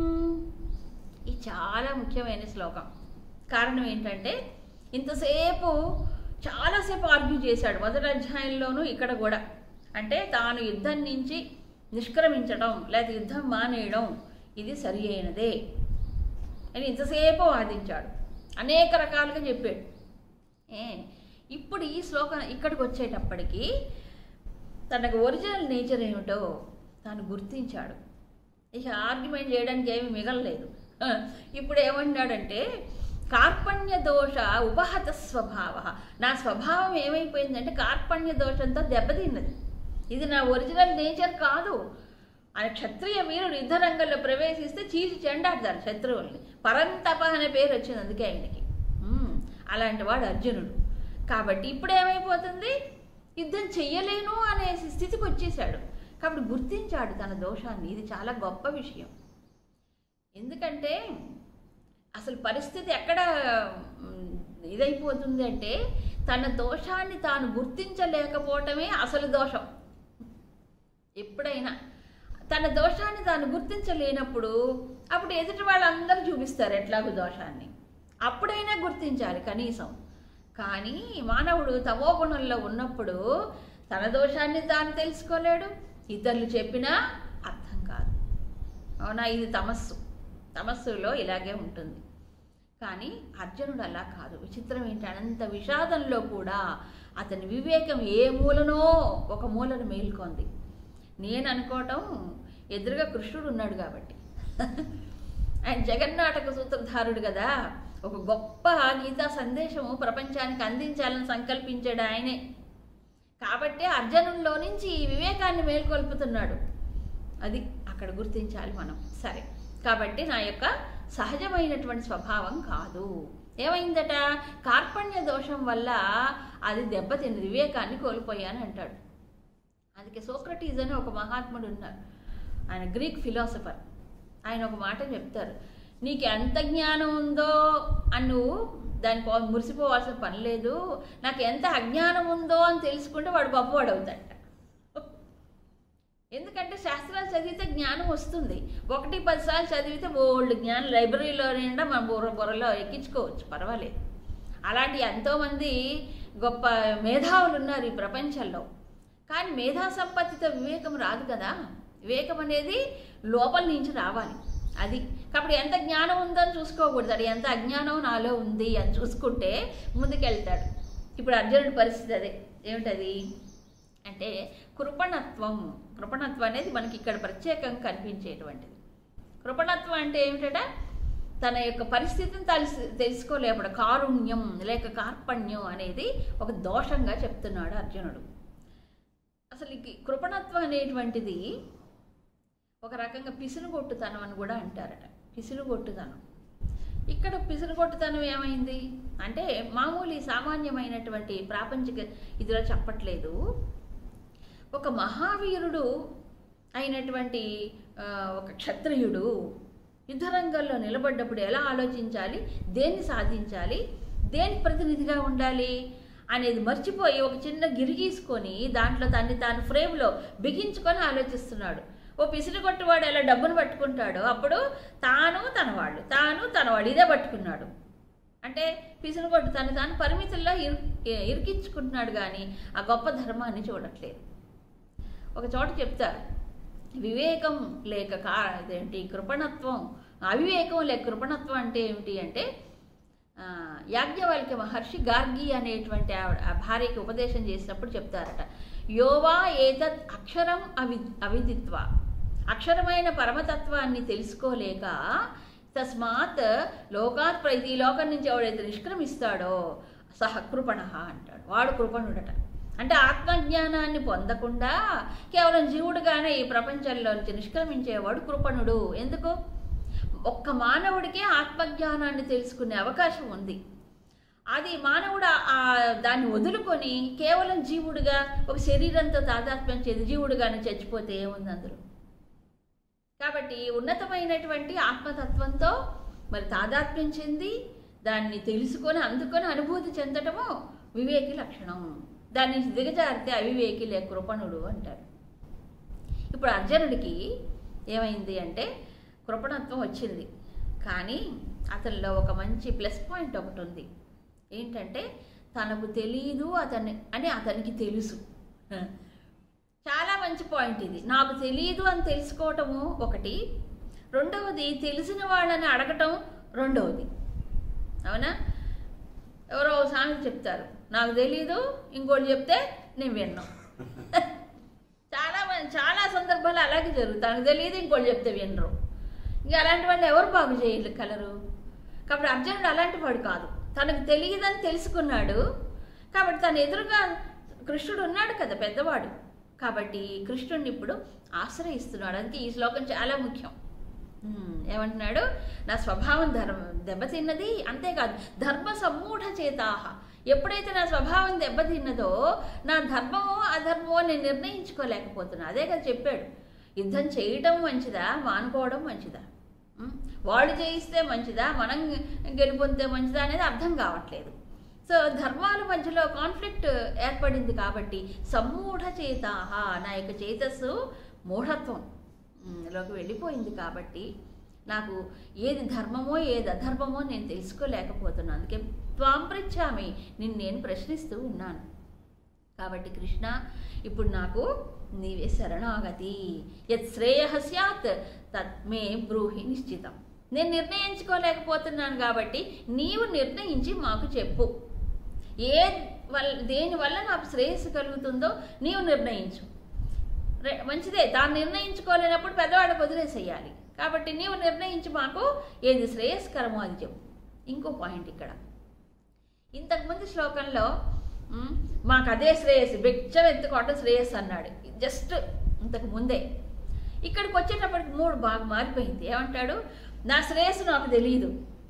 [SPEAKER 1] ఇది చాలా ముఖ్యమైన శ్లోకం కారణం ఏంటంటే ఇంతసేపు చాలాసేపు ఆర్గ్యూ చేశాడు మొదటి అధ్యాయంలోనూ ఇక్కడ కూడా అంటే తాను యుద్ధం నుంచి నిష్క్రమించడం లేదా యుద్ధం మానేయడం ఇది సరి అయినదే అని ఇంతసేపు వాదించాడు అనేక రకాలుగా చెప్పాడు ఏ ఇప్పుడు ఈ శ్లోకం ఇక్కడికి వచ్చేటప్పటికి తనకు ఒరిజినల్ నేచర్ ఏమిటో తాను గుర్తించాడు ఇక ఆర్గ్యుమెంట్ చేయడానికి ఏమీ మిగలలేదు ఆ, ఇప్పుడు ఏమన్నాడంటే కార్పణ్య దోష ఉపహత స్వభావ నా స్వభావం ఏమైపోయిందంటే కార్పణ్య దోషంతో దెబ్బతిన్నది ఇది నా ఒరిజినల్ నేచర్ కాదు ఆయన క్షత్రియ వీరుడు యుద్ధ రంగంలో ప్రవేశిస్తే చీల్చి చెండాడతారు శత్రువుల్ని పరంతప అనే పేరు వచ్చింది అందుకే ఆయనకి ఉమ్, అలాంటి వాడు అర్జునుడు కాబట్టి ఇప్పుడు ఏమైపోతుంది యుద్ధం చెయ్యలేను అనే స్థితికి వచ్చేసాడు కాబట్టి గుర్తించాడు తన దోషాన్ని ఇది చాలా గొప్ప విషయం ఎందుకంటే అసలు పరిస్థితి ఎక్కడ మ్, ఇదైపోతుంది అంటే తన దోషాన్ని తాను గుర్తించలేకపోవటమే అసలు దోషం ఎప్పుడైనా తన దోషాన్ని తాను గుర్తించలేనప్పుడు అప్పుడు ఎదుటి వాళ్ళందరూ చూపిస్తారు ఎట్లాగో దోషాన్ని అప్పుడైనా గుర్తించాలి కనీసం కానీ మానవుడు తమో గుణంలో ఉన్నప్పుడు తన దోషాన్ని తాను తెలుసుకోలేడు ఇతరులు చెప్పినా అర్థం కాదు అవునా ఇది తమస్సు తమస్సులో ఇలాగే ఉంటుంది కానీ అర్జునుడు అలా కాదు విచిత్రం ఏంటి అనంత విషాదంలో కూడా అతని వివేకం ఏ మూలనో ఒక మూలను మేల్కొంది నేను అనుకోవటం ఎదురుగా కృష్ణుడు ఉన్నాడు కాబట్టి ఆయన జగన్నాటక సూత్రధారుడు కదా ఒక గొప్ప గీతా సందేశము ప్రపంచానికి అందించాలని సంకల్పించాడు ఆయనే కాబట్టి అర్జునుల్లో నుంచి ఈ వివేకాన్ని మేల్కొల్పుతున్నాడు అది అక్కడ గుర్తించాలి మనం సరే కాబట్టి నా యొక్క సహజమైనటువంటి స్వభావం కాదు ఏమైందట కార్పణ్య దోషం వల్ల అది దెబ్బతింది వివేకాన్ని కోల్పోయాను అంటాడు అందుకే సోక్రటీస్ అని ఒక మహాత్ముడు ఉన్నారు ఆయన గ్రీక్ ఫిలాసఫర్ ఆయన ఒక మాట చెప్తారు నీకు ఎంత జ్ఞానం ఉందో అని నువ్వు దానికి మురిసిపోవాల్సిన పని లేదు నాకు ఎంత అజ్ఞానం ఉందో అని తెలుసుకుంటే వాడు గొప్పవాడు అవుతాడట ఎందుకంటే శాస్త్రాలు చదివితే జ్ఞానం వస్తుంది ఒకటి పదిసార్లు చదివితే ఓల్డ్ జ్ఞానం లైబ్రరీలో నిండా మన బుర్ర బుర్రలో ఎక్కించుకోవచ్చు పర్వాలేదు అలాంటి ఎంతోమంది గొప్ప మేధావులు ఉన్నారు ఈ ప్రపంచంలో కానీ మేధా సంపత్తితో వివేకం రాదు కదా వివేకం అనేది లోపల నుంచి రావాలి అది కాబట్టి ఎంత జ్ఞానం ఉందని చూసుకోకూడదు అది ఎంత అజ్ఞానం నాలో ఉంది అని చూసుకుంటే ముందుకెళ్తాడు ఇప్పుడు అర్జునుడి పరిస్థితి అదే ఏమిటది అంటే కృపణత్వం కృపణత్వం అనేది మనకి ఇక్కడ ప్రత్యేకంగా కనిపించేటువంటిది కృపణత్వం అంటే ఏమిటట తన యొక్క పరిస్థితిని తెలిసి తెలుసుకోలేపడు కారుణ్యం లేక కార్పణ్యం అనేది ఒక దోషంగా చెప్తున్నాడు అర్జునుడు అసలు ఈ కృపణత్వం అనేటువంటిది ఒక రకంగా పిసునుగొట్టుతనం అని కూడా అంటారట పిసునుగొట్టుతనం ఇక్కడ పిసునుగొట్టుతనం ఏమైంది అంటే మామూలు సామాన్యమైనటువంటి ప్రాపంచిక ఇదిలో చెప్పట్లేదు ఒక మహావీరుడు అయినటువంటి ఆ, ఒక క్షత్రియుడు యుద్ధరంగంలో నిలబడ్డప్పుడు ఎలా ఆలోచించాలి దేన్ని సాధించాలి దేని ప్రతినిధిగా ఉండాలి అనేది మర్చిపోయి ఒక చిన్న గిరి గీసుకొని దాంట్లో తన్ని తాను ఫ్రేమ్లో బిగించుకొని ఆలోచిస్తున్నాడు ఓ పిసిరిగొట్టువాడు ఎలా డబ్బును పట్టుకుంటాడో అప్పుడు తాను తనవాళ్ళు తాను తనవాళ్ళు ఇదే పట్టుకున్నాడు అంటే పిసిరిగొట్టు తను తాను పరిమితుల్లో ఇరు ఇరికించుకుంటున్నాడు కానీ ఆ గొప్ప ధర్మాన్ని చూడట్లేదు ఒక చోట చెప్తారు వివేకం లేక కా ఇదేంటి కృపణత్వం అవివేకం లేక కృపణత్వం అంటే ఏమిటి అంటే ఆ, యాజ్ఞవల్క్య మహర్షి గార్గి అనేటువంటి ఆవిడ ఆ భార్యకి ఉపదేశం చేసినప్పుడు చెప్తారట యోవా ఏతత్ అక్షరం అవి అవిదిత్వ అక్షరమైన పరమతత్వాన్ని తెలుసుకోలేక తస్మాత్ లోకాత్ ప్రతి లోకం నుంచి ఎవడైతే నిష్క్రమిస్తాడో సహ కృపణ అంటాడు వాడు కృపణుడట అంటే ఆత్మజ్ఞానాన్ని పొందకుండా కేవలం జీవుడుగానే ఈ ప్రపంచంలో నుంచి నిష్క్రమించేవాడు కృపణుడు ఎందుకు ఒక్క మానవుడికే ఆత్మజ్ఞానాన్ని తెలుసుకునే అవకాశం ఉంది అది మానవుడు ఆ- ఆ దాన్ని వదులుకొని కేవలం జీవుడుగా ఒక శరీరంతో తాదాత్మ్యం చేసి జీవుడుగానే చచ్చిపోతే ఏముంది అందులో కాబట్టి ఉన్నతమైనటువంటి ఆత్మతత్వంతో మరి తాదాత్మ్యం చెంది దాన్ని తెలుసుకొని అందుకొని అనుభూతి చెందటము వివేకి లక్షణం దాని నుంచి దిగజారితే అవివేకి లే కృపణుడు అంటారు ఇప్పుడు అర్జునుడికి ఏమైంది అంటే కృపణత్వం వచ్చింది కానీ అతనిలో ఒక మంచి ప్లస్ పాయింట్ ఒకటి ఉంది ఏంటంటే తనకు తెలియదు అతన్ని అని అతనికి తెలుసు చాలా మంచి పాయింట్ ఇది నాకు తెలియదు అని తెలుసుకోవటము ఒకటి రెండవది తెలిసిన వాళ్ళని అడగటం రెండవది అవునా ఎవరో ఓ సామెత చెప్తారు నాకు తెలియదు ఇంకోటి చెప్తే నేను విన్నాను చాలా మంది చాలా సందర్భాలు అలాగే జరుగుతాయి నాకు తెలియదు ఇంకోటి చెప్తే వినరు ఇంకా అలాంటి వాళ్ళు ఎవరు బాగు చేయగలరు కాబట్టి అర్జునుడు అలాంటి వాడు కాదు తనకు తెలియదని తెలుసుకున్నాడు కాబట్టి తన ఎదురుగా కృష్ణుడు ఉన్నాడు కదా పెద్దవాడు కాబట్టి కృష్ణుడిని ఇప్పుడు ఆశ్రయిస్తున్నాడు అందుకే ఈ శ్లోకం చాలా ముఖ్యం ఉమ్, ఏమంటున్నాడు నా స్వభావం ధర్మ దెబ్బతిన్నది అంతేకాదు ధర్మ సమ్మూఢ చేతాహ ఎప్పుడైతే నా స్వభావం దెబ్బతిన్నదో నా ధర్మమో అధర్మమో నేను నిర్ణయించుకోలేకపోతున్నా అదే కదా చెప్పాడు యుద్ధం చేయటం మంచిదా మానుకోవడం మంచిదా ఉమ్, వాళ్ళు జయిస్తే మంచిదా మనం గెలుపొందితే మంచిదా అనేది అర్థం కావట్లేదు సో ధర్మాల మధ్యలో కాన్ఫ్లిక్ట్ ఏర్పడింది కాబట్టి సమ్మూఢ చేతాహ నా యొక్క చేతస్సు మూఢత్వం ఉమ్, లోకి వెళ్ళిపోయింది కాబట్టి నాకు ఏది ధర్మమో ఏది అధర్మమో నేను తెలుసుకోలేకపోతున్నాను అందుకే త్వాం పృచ్ఛామి నిన్ను నేను ప్రశ్నిస్తూ ఉన్నాను కాబట్టి కృష్ణ ఇప్పుడు నాకు నీవే శరణాగతి యత్ శ్రేయ స్యాత్ తత్ మే బ్రూహి నిశ్చితం నేను నిర్ణయించుకోలేకపోతున్నాను కాబట్టి నీవు నిర్ణయించి మాకు చెప్పు ఏ వల్ల దేని వల్ల నాకు శ్రేయస్సు కలుగుతుందో నీవు నిర్ణయించు రే- మంచిదే తాను నిర్ణయించుకోలేనప్పుడు పెద్దవాడికి వదిలేసేయాలి కాబట్టి నీవు నిర్ణయించి మాకు ఏది శ్రేయస్కరమో అది చెప్పు ఇంకో పాయింట్ ఇక్కడ ఇంతకుముందు శ్లోకంలో మ్, మాకు అదే శ్రేయస్సు బెచ్చం ఎత్తుకోవటం శ్రేయస్సు అన్నాడు జస్ట్ ఇంతకు ముందే ఇక్కడికి వచ్చేటప్పటికి మూడు బాగా మారిపోయింది ఏమంటాడు నా శ్రేయస్సు నాకు తెలియదు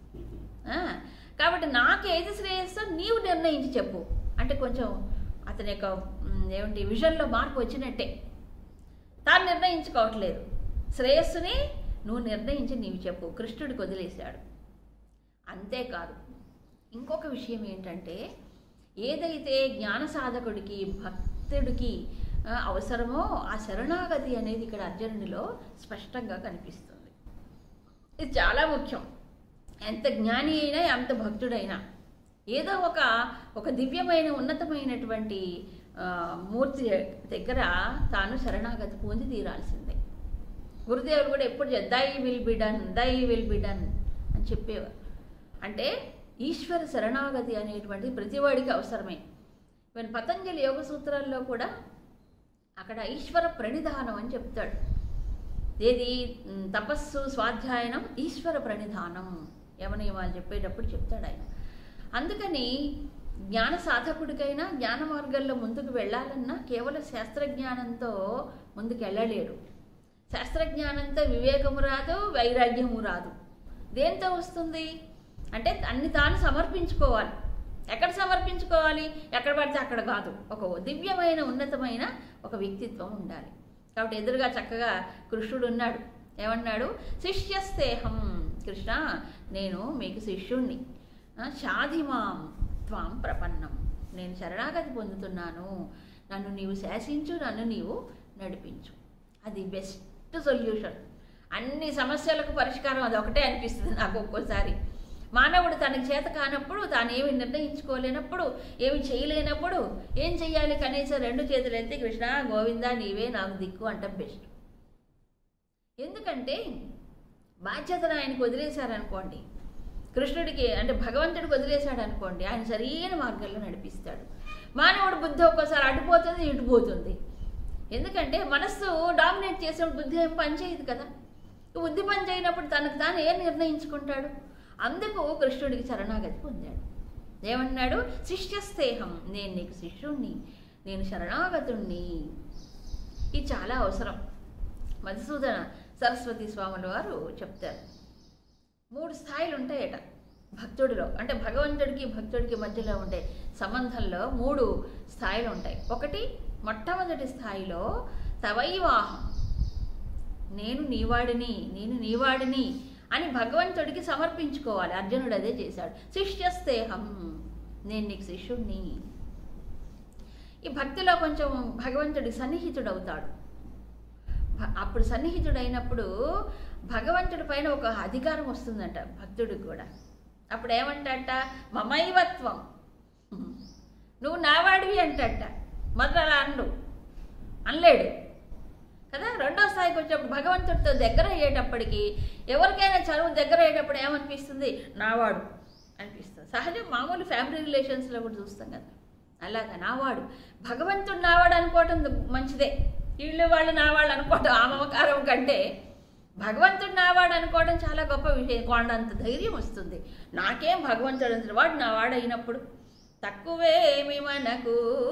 [SPEAKER 1] ఆ, కాబట్టి నాకు ఏది శ్రేయస్సో నీవు నిర్ణయించి చెప్పు అంటే కొంచెం అతని యొక్క మ్, ఏమిటి విజన్లో మార్పు వచ్చినట్టే తాను నిర్ణయించుకోవట్లేదు శ్రేయస్సుని నువ్వు నిర్ణయించి నీవు చెప్పు కృష్ణుడికి వదిలేశాడు అంతేకాదు ఇంకొక విషయం ఏంటంటే ఏదైతే జ్ఞాన సాధకుడికి భక్తుడికి ఆ, అవసరమో ఆ శరణాగతి అనేది ఇక్కడ అర్జునుడిలో స్పష్టంగా కనిపిస్తుంది ఇది చాలా ముఖ్యం ఎంత జ్ఞాని అయినా ఎంత భక్తుడైనా ఏదో ఒక ఒక దివ్యమైన ఉన్నతమైనటువంటి ఆ, మూర్తి దగ్గర తాను శరణాగతి పొంది తీరాల్సిందే గురుదేవులు కూడా ఎప్పుడు చెప్- thy will be done thy will be done అని చెప్పేవారు అంటే ఈశ్వర శరణాగతి అనేటువంటి ప్రతివాడికి అవసరమే ఈవెన్ పతంజలి యోగ సూత్రాల్లో కూడా అక్కడ ఈశ్వర ప్రణిధానం అని చెప్తాడు ఏది ఉమ్, తపస్సు స్వాధ్యాయనం ఈశ్వర ప్రణిధానం యమనియమాలు చెప్పేటప్పుడు చెప్తాడు ఆయన అందుకని జ్ఞాన సాధకుడికైనా జ్ఞాన మార్గంలో ముందుకు వెళ్ళాలన్నా కేవలం శాస్త్రజ్ఞానంతో ముందుకు వెళ్ళలేడు శాస్త్రజ్ఞానంతో వివేకము రాదు వైరాగ్యము రాదు దేంతో వస్తుంది అంటే అన్ని తాను సమర్పించుకోవాలి ఎక్కడ సమర్పించుకోవాలి ఎక్కడ పడితే అక్కడ కాదు ఒక దివ్యమైన ఉన్నతమైన ఒక వ్యక్తిత్వం ఉండాలి కాబట్టి ఎదురుగా చక్కగా కృష్ణుడు ఉన్నాడు ఏమన్నాడు శిష్యస్తేహం కృష్ణ నేను మీకు శిష్యుణ్ణి ఆ, షాధిమాం త్వాం ప్రపన్నం నేను శరణాగతి పొందుతున్నాను నన్ను నీవు శాసించు నన్ను నీవు నడిపించు అది బెస్ట్ సొల్యూషన్ అన్ని సమస్యలకు పరిష్కారం అది ఒకటే అనిపిస్తుంది నాకు ఒక్కోసారి మానవుడు తనకి చేత కానప్పుడు తాను ఏమి నిర్ణయించుకోలేనప్పుడు ఏమి చేయలేనప్పుడు ఏం చెయ్యాలి కనీసం రెండు చేతులు ఎత్తి కృష్ణ గోవిందా నీవే నాకు దిక్కు అంటాం బెస్ట్ ఎందుకంటే బాధ్యతను ఆయనకు వదిలేశారనుకోండి కృష్ణుడికి అంటే భగవంతుడికి వదిలేశాడు అనుకోండి ఆయన సరైన మార్గంలో నడిపిస్తాడు మానవుడు బుద్ధి ఒక్కోసారి అటుపోతుంది ఇటుపోతుంది ఎందుకంటే మనస్సు డామినేట్ చేసినప్పుడు బుద్ధి ఏం పని చేయదు కదా బుద్ధి పని చేయనప్పుడు తనకు తాను ఏం నిర్ణయించుకుంటాడు అందుకు కృష్ణుడికి శరణాగతి పొందాడు ఏమన్నాడు శిష్యస్థేహం నేను నీకు శిష్యుణ్ణి నేను శరణాగతుణ్ణి ఇది చాలా అవసరం మధుసూదన సరస్వతి స్వాముల వారు చెప్తారు మూడు స్థాయిలు ఉంటాయట భక్తుడిలో అంటే భగవంతుడికి భక్తుడికి మధ్యలో ఉండే సంబంధంలో మూడు స్థాయిలు ఉంటాయి ఒకటి మొట్టమొదటి స్థాయిలో తవైవాహం నేను నీవాడిని నేను నీవాడిని అని భగవంతుడికి సమర్పించుకోవాలి అర్జునుడు అదే చేశాడు శిష్యస్థేహం నేను నీకు శిష్యుణ్ణి ఈ భక్తిలో కొంచెం భగవంతుడి సన్నిహితుడు అవుతాడు భ- అప్పుడు సన్నిహితుడు అయినప్పుడు భగవంతుడి పైన ఒక అధికారం వస్తుందంట భక్తుడికి కూడా అప్పుడు ఏమంటట మమైవత్వం నువ్వు నావాడివి అంటట మొదలు అలా అండు అనలేడు కదా రెండో స్థాయికి వచ్చేప్పుడు భగవంతుడితో దగ్గర అయ్యేటప్పటికి ఎవరికైనా చదువు దగ్గర అయ్యేటప్పుడు ఏమనిపిస్తుంది నావాడు అనిపిస్తుంది సహజం మామూలు ఫ్యామిలీ రిలేషన్స్లో కూడా చూస్తాం కదా అలాగా నావాడు భగవంతుడు నావాడు అనుకోవటం మంచిదే వీళ్ళు వాళ్ళు నావాళ్ళు అనుకోవటం ఆ మమకారం కంటే భగవంతుడు నావాడు అనుకోవడం చాలా గొప్ప విషయం కొండంత ధైర్యం వస్తుంది నాకేం భగవంతుడు అంత వాడు నావాడు అయినప్పుడు తక్కువేమి మనకు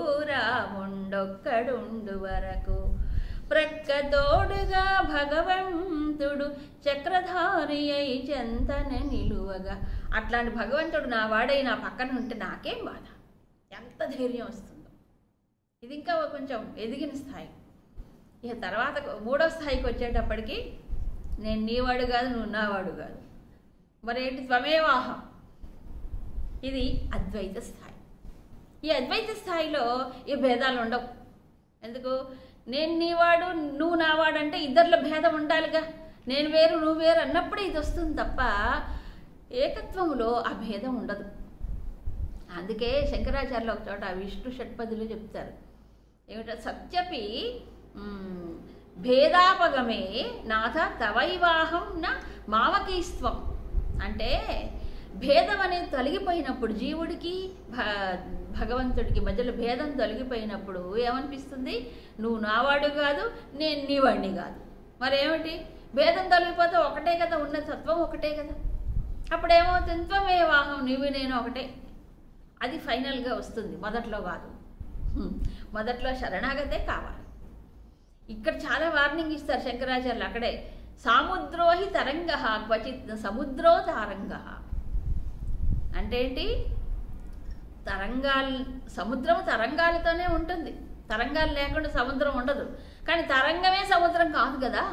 [SPEAKER 1] రాముండొక్కడుండు వరకు ప్రక్క తోడుగా భగవంతుడు చక్రధారి అయి చెంతన నిలువగా అట్లాంటి భగవంతుడు నా వాడై నా పక్కన ఉంటే నాకేం బాధ ఎంత ధైర్యం వస్తుందో ఇది ఇంకా కొంచెం ఎదిగిన స్థాయి ఇక తర్వాత మూడో స్థాయికి వచ్చేటప్పటికి నేను నీవాడు కాదు నువ్వు నావాడు కాదు మరి ఏంటి త్వమేవాహం ఇది అద్వైత స్థాయి ఈ అద్వైత స్థాయిలో ఈ భేదాలు ఉండవు ఎందుకు నేను నీవాడు నువ్వు నావాడు అంటే ఇద్దరిలో భేదం ఉండాలిగా నేను వేరు నువ్వు వేరు అన్నప్పుడే ఇది వస్తుంది తప్ప ఏకత్వములో ఆ భేదం ఉండదు అందుకే శంకరాచార్యులు ఒక చోట విష్ణు షట్పదులు చెప్తారు ఏమిటో సత్యపి మ్, భేదాపగమే నాథ తవైవాహం నా మామకీస్త్వం అంటే భేదం అనేది తొలగిపోయినప్పుడు జీవుడికి భ భగవంతుడికి మధ్యలో భేదం తొలగిపోయినప్పుడు ఏమనిపిస్తుంది నువ్వు నావాడు కాదు నేను నీవాడిని కాదు మరేమిటి భేదం తొలగిపోతే ఒకటే కదా ఉన్న తత్వం ఒకటే కదా అప్పుడు ఏమవుతుంది త్వమే వాహం నువ్వు నేను ఒకటే అది ఫైనల్గా వస్తుంది మొదట్లో కాదు హ్మ్. మొదట్లో శరణాగతే కావాలి ఇక్కడ చాలా వార్నింగ్ ఇస్తారు శంకరాచార్యులు అక్కడే సాముద్రోహి తరంగ క్వచిత్ సముద్రో తరంగ అంటే ఏంటి తరంగాలు సముద్రం తరంగాలతోనే ఉంటుంది తరంగాలు లేకుండా సముద్రం ఉండదు కానీ తరంగమే సముద్రం కాదు కదా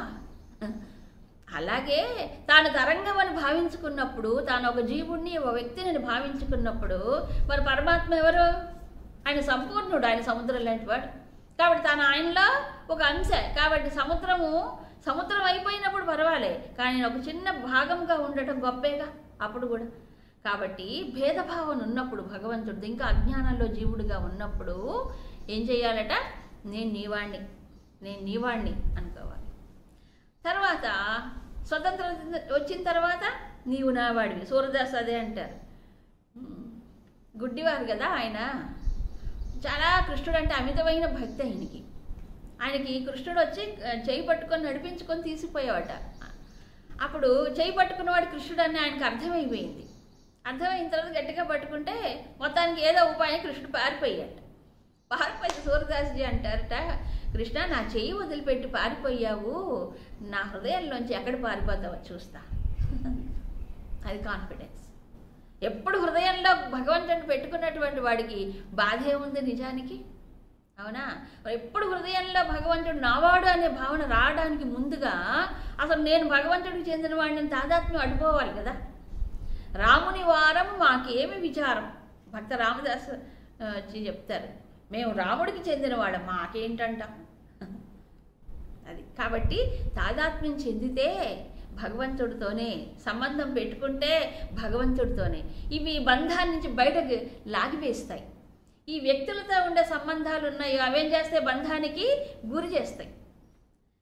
[SPEAKER 1] అలాగే తాను తరంగం అని భావించుకున్నప్పుడు తాను ఒక జీవుణ్ణి ఒక వ్యక్తిని భావించుకున్నప్పుడు మరి పరమాత్మ ఎవరు ఆయన సంపూర్ణుడు ఆయన సముద్రం లాంటి వాడు కాబట్టి తను ఆయనలో ఒక అంశ కాబట్టి సముద్రము సముద్రం అయిపోయినప్పుడు పర్వాలే కానీ ఒక చిన్న భాగంగా ఉండటం గొప్పేగా అప్పుడు కూడా కాబట్టి భేదభావన ఉన్నప్పుడు భగవంతుడు ఇంకా అజ్ఞానంలో జీవుడిగా ఉన్నప్పుడు ఏం చేయాలట నేను నీవాణ్ణి నేను నీవాణ్ణి అనుకోవాలి తర్వాత స్వతంత్రం వచ్చిన తర్వాత నీవు నావాడివి సూర్యదాస్ అదే అంటారు ఉమ్, గుడ్డివారు కదా ఆయన చాలా కృష్ణుడు అంటే అమితమైన భక్తి ఆయనకి ఆయనకి కృష్ణుడు వచ్చి ఆ, చేయి పట్టుకొని నడిపించుకొని తీసిపోయేవాట అప్పుడు చేయి పట్టుకున్నవాడు కృష్ణుడు అని ఆయనకు అర్థమైపోయింది అర్థమైన తర్వాత గట్టిగా పట్టుకుంటే మొత్తానికి ఏదో ఉపాయం కృష్ణుడు పారిపోయాట పారిపోయి సూర్యదాస్జీ అంటారట కృష్ణ నా చెయ్యి వదిలిపెట్టి పారిపోయావు నా హృదయంలోంచి ఎక్కడ పారిపోతావో చూస్తా అది కాన్ఫిడెన్స్ ఎప్పుడు హృదయంలో భగవంతుడిని పెట్టుకున్నటువంటి వాడికి బాధ ఏముంది నిజానికి అవునా మరి ఎప్పుడు హృదయంలో భగవంతుడు నావాడు అనే భావన రావడానికి ముందుగా అసలు నేను భగవంతుడికి చెందిన వాడిని తాదాత్మ్యం అడిపోవాలి కదా రాముని వారం మాకేమి విచారం భక్త రామదాస్ ఆ, వచ్చి చెప్తారు మేము రాముడికి చెందినవాళ్ళం మాకేంటంట అది కాబట్టి తాదాత్మ్యం చెందితే భగవంతుడితోనే సంబంధం పెట్టుకుంటే భగవంతుడితోనే ఇవి బంధాల నుంచి బయటకు లాగివేస్తాయి ఈ వ్యక్తులతో ఉండే సంబంధాలు ఉన్నాయి అవేం చేస్తే బంధానికి గురి చేస్తాయి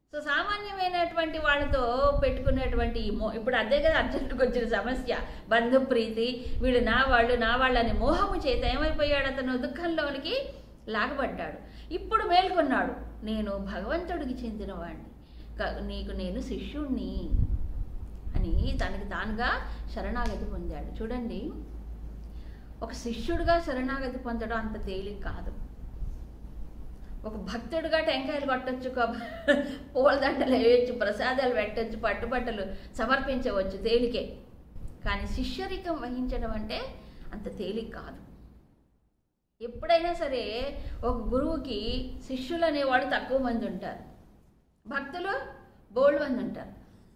[SPEAKER 1] సో సామాన్యమైనటువంటి వాళ్ళతో పెట్టుకునేటువంటి ఈ మో ఇప్పుడు అదే కదా అర్జునుడికి వచ్చిన సమస్య బంధుప్రీతి వీళ్ళు నా వాళ్ళు నా వాళ్ళని మోహము చేత ఏమైపోయాడు అతను దుఃఖంలోనికి లాగబడ్డాడు ఇప్పుడు మేల్కొన్నాడు నేను భగవంతుడికి చెందినవాడిని క- నీకు నేను శిష్యుణ్ణి అని తనకి తానుగా శరణాగతి పొందాడు చూడండి ఒక శిష్యుడిగా శరణాగతి పొందడం అంత తేలిక కాదు ఒక భక్తుడిగా టెంకాయలు కొట్టచ్చు పూలదండలు వేయచ్చు ప్రసాదాలు పెట్టచ్చు పట్టుబట్టలు సమర్పించవచ్చు తేలికే కానీ శిష్యరికం వహించడం అంటే అంత తేలిక కాదు ఎప్పుడైనా సరే ఒక గురువుకి శిష్యులు అనేవాడు తక్కువ మంది ఉంటారు భక్తులు బోల్డ్ మంది ఉంటారు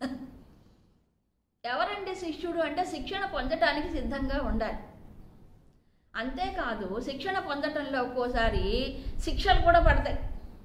[SPEAKER 1] ఎవరండి శిష్యుడు అంటే శిక్షణ పొందటానికి సిద్ధంగా ఉండాలి అంతేకాదు శిక్షణ పొందటంలో ఒక్కోసారి శిక్షలు కూడా పడతాయి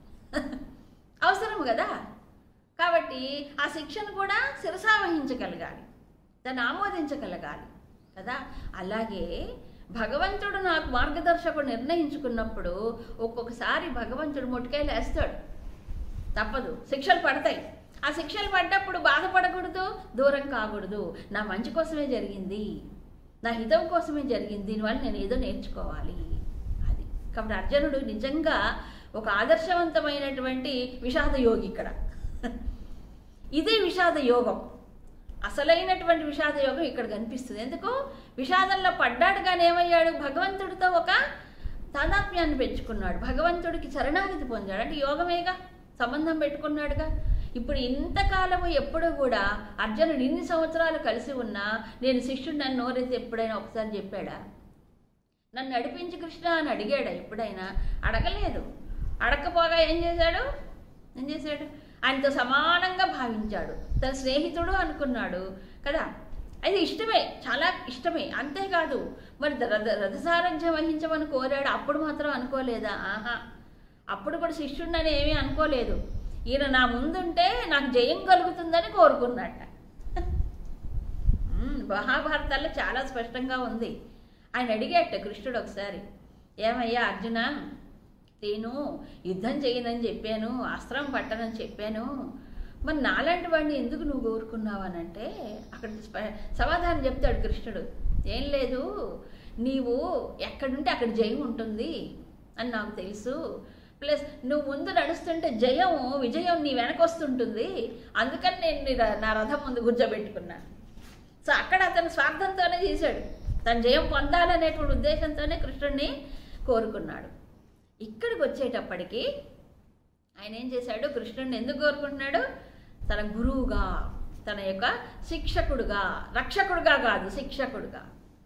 [SPEAKER 1] అవసరం కదా కాబట్టి ఆ శిక్షను కూడా శిరసావహించగలగాలి దాన్ని ఆమోదించగలగాలి కదా అలాగే భగవంతుడు నాకు మార్గదర్శకుడు నిర్ణయించుకున్నప్పుడు ఒక్కొక్కసారి భగవంతుడు మొట్టికాయలు వేస్తాడు తప్పదు శిక్షలు పడతాయి ఆ శిక్షలు పడ్డప్పుడు బాధపడకూడదు దూరం కాకూడదు నా మంచి కోసమే జరిగింది నా హితం కోసమే జరిగింది దీనివల్ల నేను ఏదో నేర్చుకోవాలి అది కాబట్టి అర్జునుడు నిజంగా ఒక ఆదర్శవంతమైనటువంటి విషాద యోగి ఇక్కడ ఇదే విషాద యోగం అసలైనటువంటి విషాద యోగం ఇక్కడ కనిపిస్తుంది ఎందుకు విషాదంలో పడ్డాడు కానీ ఏమయ్యాడు భగవంతుడితో ఒక తాదాత్మ్యాన్ని పెంచుకున్నాడు భగవంతుడికి శరణాగతి పొందాడు అంటే యోగమేగా సంబంధం పెట్టుకున్నాడుగా ఇప్పుడు ఇంతకాలము ఎప్పుడు కూడా అర్జునుడు ఇన్ని సంవత్సరాలు కలిసి ఉన్నా నేను శిష్యుడు నన్ను నోరైతే ఎప్పుడైనా ఒకసారి చెప్పాడా నన్ను నడిపించి కృష్ణ అని అడిగాడా ఎప్పుడైనా అడగలేదు అడగకపోగా ఏం చేశాడు ఏం చేశాడు ఆయనతో సమానంగా భావించాడు తన స్నేహితుడు అనుకున్నాడు కదా అది ఇష్టమే చాలా ఇష్టమే అంతేకాదు మరి రథ రథసారథ్యం వహించమని కోరాడు అప్పుడు మాత్రం అనుకోలేదా ఆహా అప్పుడు కూడా శిష్యుడిని ఏమీ అనుకోలేదు ఈయన నా ముందుంటే నాకు జయం కలుగుతుందని కోరుకున్నట్ట ఉమ్, మహాభారతాల్లో చాలా స్పష్టంగా ఉంది ఆయన అడిగేట కృష్ణుడు ఒకసారి ఏమయ్యా అర్జున నేను యుద్ధం చేయనని చెప్పాను అస్త్రం పట్టనని చెప్పాను మరి నాలాంటి వాడిని ఎందుకు నువ్వు కోరుకున్నావనంటే అక్కడ స్ప- సమాధానం చెప్తాడు కృష్ణుడు ఏం లేదు నీవు ఎక్కడుంటే అక్కడ జయం ఉంటుంది అని నాకు తెలుసు ప్లస్ నువ్వు ముందు నడుస్తుంటే జయం విజయం నీ వెనక వస్తుంటుంది అందుకని నేను నీ ర- నా రథం ముందు గుజ్జబెట్టుకున్నాను సో అక్కడ అతను స్వార్థంతోనే చేశాడు తన జయం పొందాలనేటువంటి ఉద్దేశంతోనే కృష్ణుడిని కోరుకున్నాడు ఇక్కడికి వచ్చేటప్పటికి ఆయన ఏం చేశాడు కృష్ణుడిని ఎందుకు కోరుకుంటున్నాడు తన గురువుగా తన యొక్క శిక్షకుడుగా రక్షకుడుగా కాదు శిక్షకుడుగా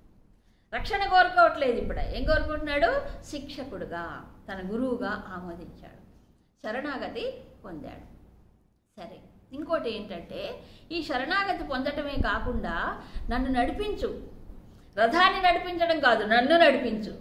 [SPEAKER 1] రక్షణ కోరుకోవట్లేదు ఇప్పుడు ఏం కోరుకుంటున్నాడు శిక్షకుడుగా తన గురువుగా ఆమోదించాడు శరణాగతి పొందాడు సరే ఇంకోటి ఏంటంటే ఈ శరణాగతి పొందటమే కాకుండా నన్ను నడిపించు రథాన్ని నడిపించడం కాదు నన్ను నడిపించు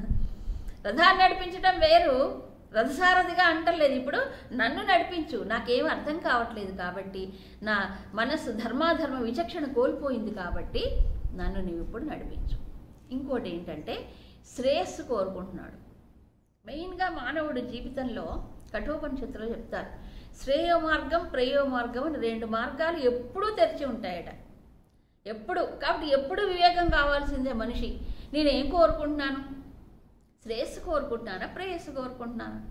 [SPEAKER 1] రథాన్ని నడిపించడం వేరు రథసారథిగా అంటలేదు ఇప్పుడు నన్ను నడిపించు నాకేం అర్థం కావట్లేదు కాబట్టి నా మనస్సు ధర్మాధర్మ విచక్షణ కోల్పోయింది కాబట్టి నన్ను నీవు ఇప్పుడు నడిపించు ఇంకోటి ఏంటంటే శ్రేయస్సు కోరుకుంటున్నాడు మెయిన్గా మానవుడి జీవితంలో కఠోపనిషత్తులో చెప్తారు శ్రేయో మార్గం ప్రేయో మార్గం అని రెండు మార్గాలు ఎప్పుడూ తెరిచి ఉంటాయట ఎప్పుడు కాబట్టి ఎప్పుడు వివేకం కావాల్సిందే మనిషి నేను ఏం కోరుకుంటున్నాను శ్రేయస్సు కోరుకుంటున్నానా ప్రేయస్సు కోరుకుంటున్నానా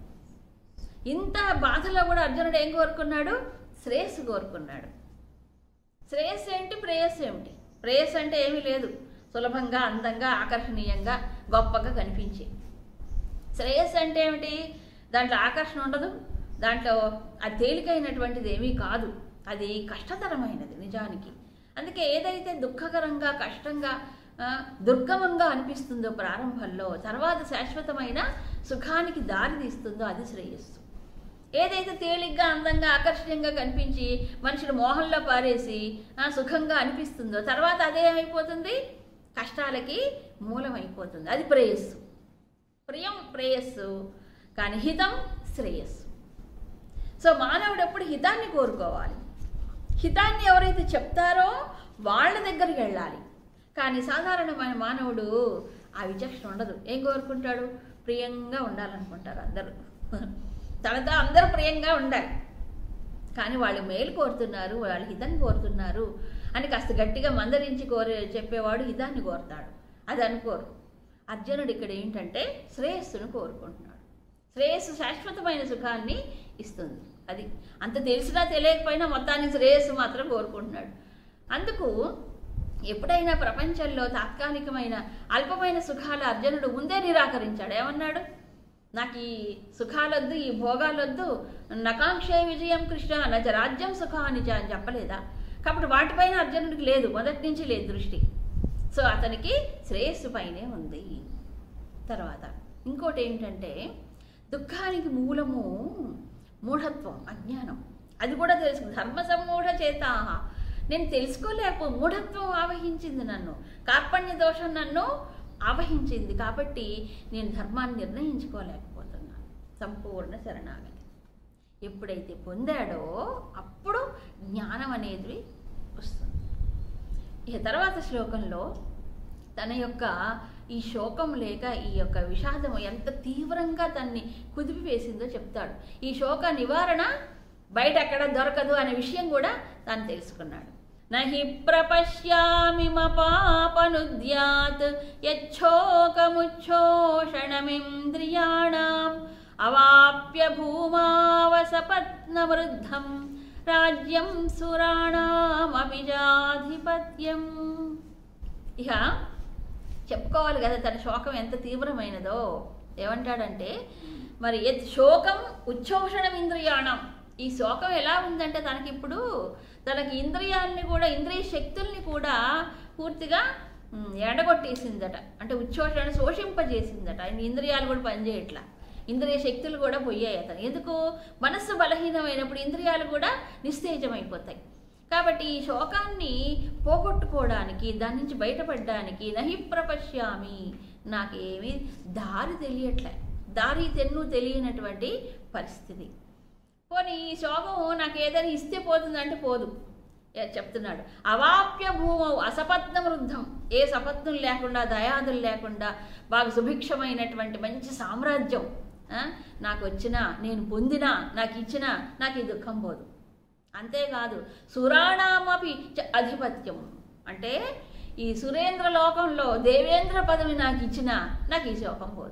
[SPEAKER 1] ఇంత బాధలో కూడా అర్జునుడు ఏం కోరుకున్నాడు శ్రేయస్సు కోరుకున్నాడు శ్రేయస్సు ఏంటి ప్రేయస్సు ఏమిటి ప్రేయస్సు అంటే ఏమీ లేదు సులభంగా అందంగా ఆకర్షణీయంగా గొప్పగా కనిపించే శ్రేయస్సు అంటే ఏమిటి దాంట్లో ఆకర్షణ ఉండదు దాంట్లో అది తేలికైనటువంటిది ఏమీ కాదు అది కష్టతరమైనది నిజానికి అందుకే ఏదైతే దుఃఖకరంగా కష్టంగా ఆ, దుర్గమంగా అనిపిస్తుందో ప్రారంభంలో తర్వాత శాశ్వతమైన సుఖానికి దారి తీస్తుందో అది శ్రేయస్సు ఏదైతే తేలిగ్గా అందంగా ఆకర్షణీయంగా కనిపించి మనుషులు మోహంలో పారేసి ఆ, సుఖంగా అనిపిస్తుందో తర్వాత అదే ఏమైపోతుంది కష్టాలకి మూలమైపోతుంది అది ప్రేయస్సు ప్రియం ప్రేయస్సు కానీ హితం శ్రేయస్సు సో మానవుడు ఎప్పుడు హితాన్ని కోరుకోవాలి హితాన్ని ఎవరైతే చెప్తారో వాళ్ళ దగ్గరికి వెళ్ళాలి కానీ సాధారణమైన మానవుడు ఆ విచక్షణ ఉండదు ఏం కోరుకుంటాడు ప్రియంగా ఉండాలనుకుంటారు అందరూ తనతో అందరూ ప్రియంగా ఉండాలి కానీ వాళ్ళు మేలు కోరుతున్నారు వాళ్ళు హితం కోరుతున్నారు అని కాస్త గట్టిగా మందరించి కోరే చెప్పేవాడు హితాన్ని కోరుతాడు అది అనుకోరు అర్జునుడు ఇక్కడ ఏంటంటే శ్రేయస్సును కోరుకుంటున్నాడు శ్రేయస్సు శాశ్వతమైన సుఖాన్ని ఇస్తుంది అది అంత తెలిసినా తెలియకపోయినా మొత్తానికి శ్రేయస్సు మాత్రం కోరుకుంటున్నాడు అందుకు ఎప్పుడైనా ప్రపంచంలో తాత్కాలికమైన అల్పమైన సుఖాలు అర్జునుడు ముందే నిరాకరించాడు ఏమన్నాడు నాకు ఈ సుఖాలొద్దు ఈ భోగాలొద్దు నకాంక్షే విజయం కృష్ణ నచ రాజ్యం సుఖాని చ అని చెప్పలేదా కాబట్టి వాటిపైన అర్జునుడికి లేదు మొదటి నుంచి లేదు దృష్టి సో అతనికి శ్రేయస్సు పైనే ఉంది తర్వాత ఇంకోటి ఏంటంటే దుఃఖానికి మూలము మూఢత్వం అజ్ఞానం అది కూడా తెలుసు ధర్మ సమ్మూఢ చేత నేను తెలుసుకోలేకపో మూఢత్వం ఆవహించింది నన్ను కార్పణ్య దోషం నన్ను ఆవహించింది కాబట్టి నేను ధర్మాన్ని నిర్ణయించుకోలేకపోతున్నాను సంపూర్ణ శరణాగతి ఎప్పుడైతే పొందాడో అప్పుడు జ్ఞానం అనేది వస్తుంది ఇక తర్వాత శ్లోకంలో తన యొక్క ఈ శోకం లేక ఈ యొక్క విషాదం ఎంత తీవ్రంగా తన్ని కుదిపివేసిందో చెప్తాడు ఈ శోక నివారణ బయట ఎక్కడ దొరకదు అనే విషయం కూడా తాను తెలుసుకున్నాడు నహి ప్రపశ్యామి పాపనుద్యాత్ యచ్చోకముచ్చోషణమింద్రియాణం అవాప్య భూమావసపత్నవృద్ధం రాజ్యం సురాణామభిజాధిపత్యం ఇక చెప్పుకోవాలి కదా తన శోకం ఎంత తీవ్రమైనదో ఏమంటాడంటే మరి ఎత్ శోకం ఉచ్చోషణం ఇంద్రియాణం ఈ శోకం ఎలా ఉందంటే తనకి ఇప్పుడు తనకి ఇంద్రియాలని కూడా ఇంద్రియ శక్తుల్ని కూడా పూర్తిగా ఉమ్, ఎండగొట్టేసిందట అంటే ఉచ్చోషణ శోషింపజేసిందట ఆయన ఇంద్రియాలు కూడా పనిచేయట్లా ఇంద్రియ శక్తులు కూడా పోయాయి అతను ఎందుకు మనస్సు బలహీనమైనప్పుడు ఇంద్రియాలు కూడా నిస్తేజమైపోతాయి కాబట్టి ఈ శోకాన్ని పోగొట్టుకోవడానికి దాని నుంచి బయటపడడానికి నహి ప్రపశ్యామి నాకేమీ దారి తెలియట్లే దారి తెన్ను తెలియనటువంటి పరిస్థితి పోనీ ఈ శోకం నాకు ఏదైనా ఇస్తే పోతుందంటే పోదు ఏ చెప్తున్నాడు అవాప్య భూమౌ అసపత్న వృద్ధం ఏ సపత్నం లేకుండా దయాదులు లేకుండా బాగా సుభిక్షమైనటువంటి మంచి సామ్రాజ్యం ఆ, నాకు వచ్చినా నేను పొందినా నాకు ఇచ్చినా నాకు ఈ దుఃఖం పోదు అంతేకాదు సురాణామపి చ అధిపత్యం అంటే ఈ సురేంద్ర లోకంలో దేవేంద్ర పదవి నాకు ఇచ్చినా నాకు ఈ శోకం పోదు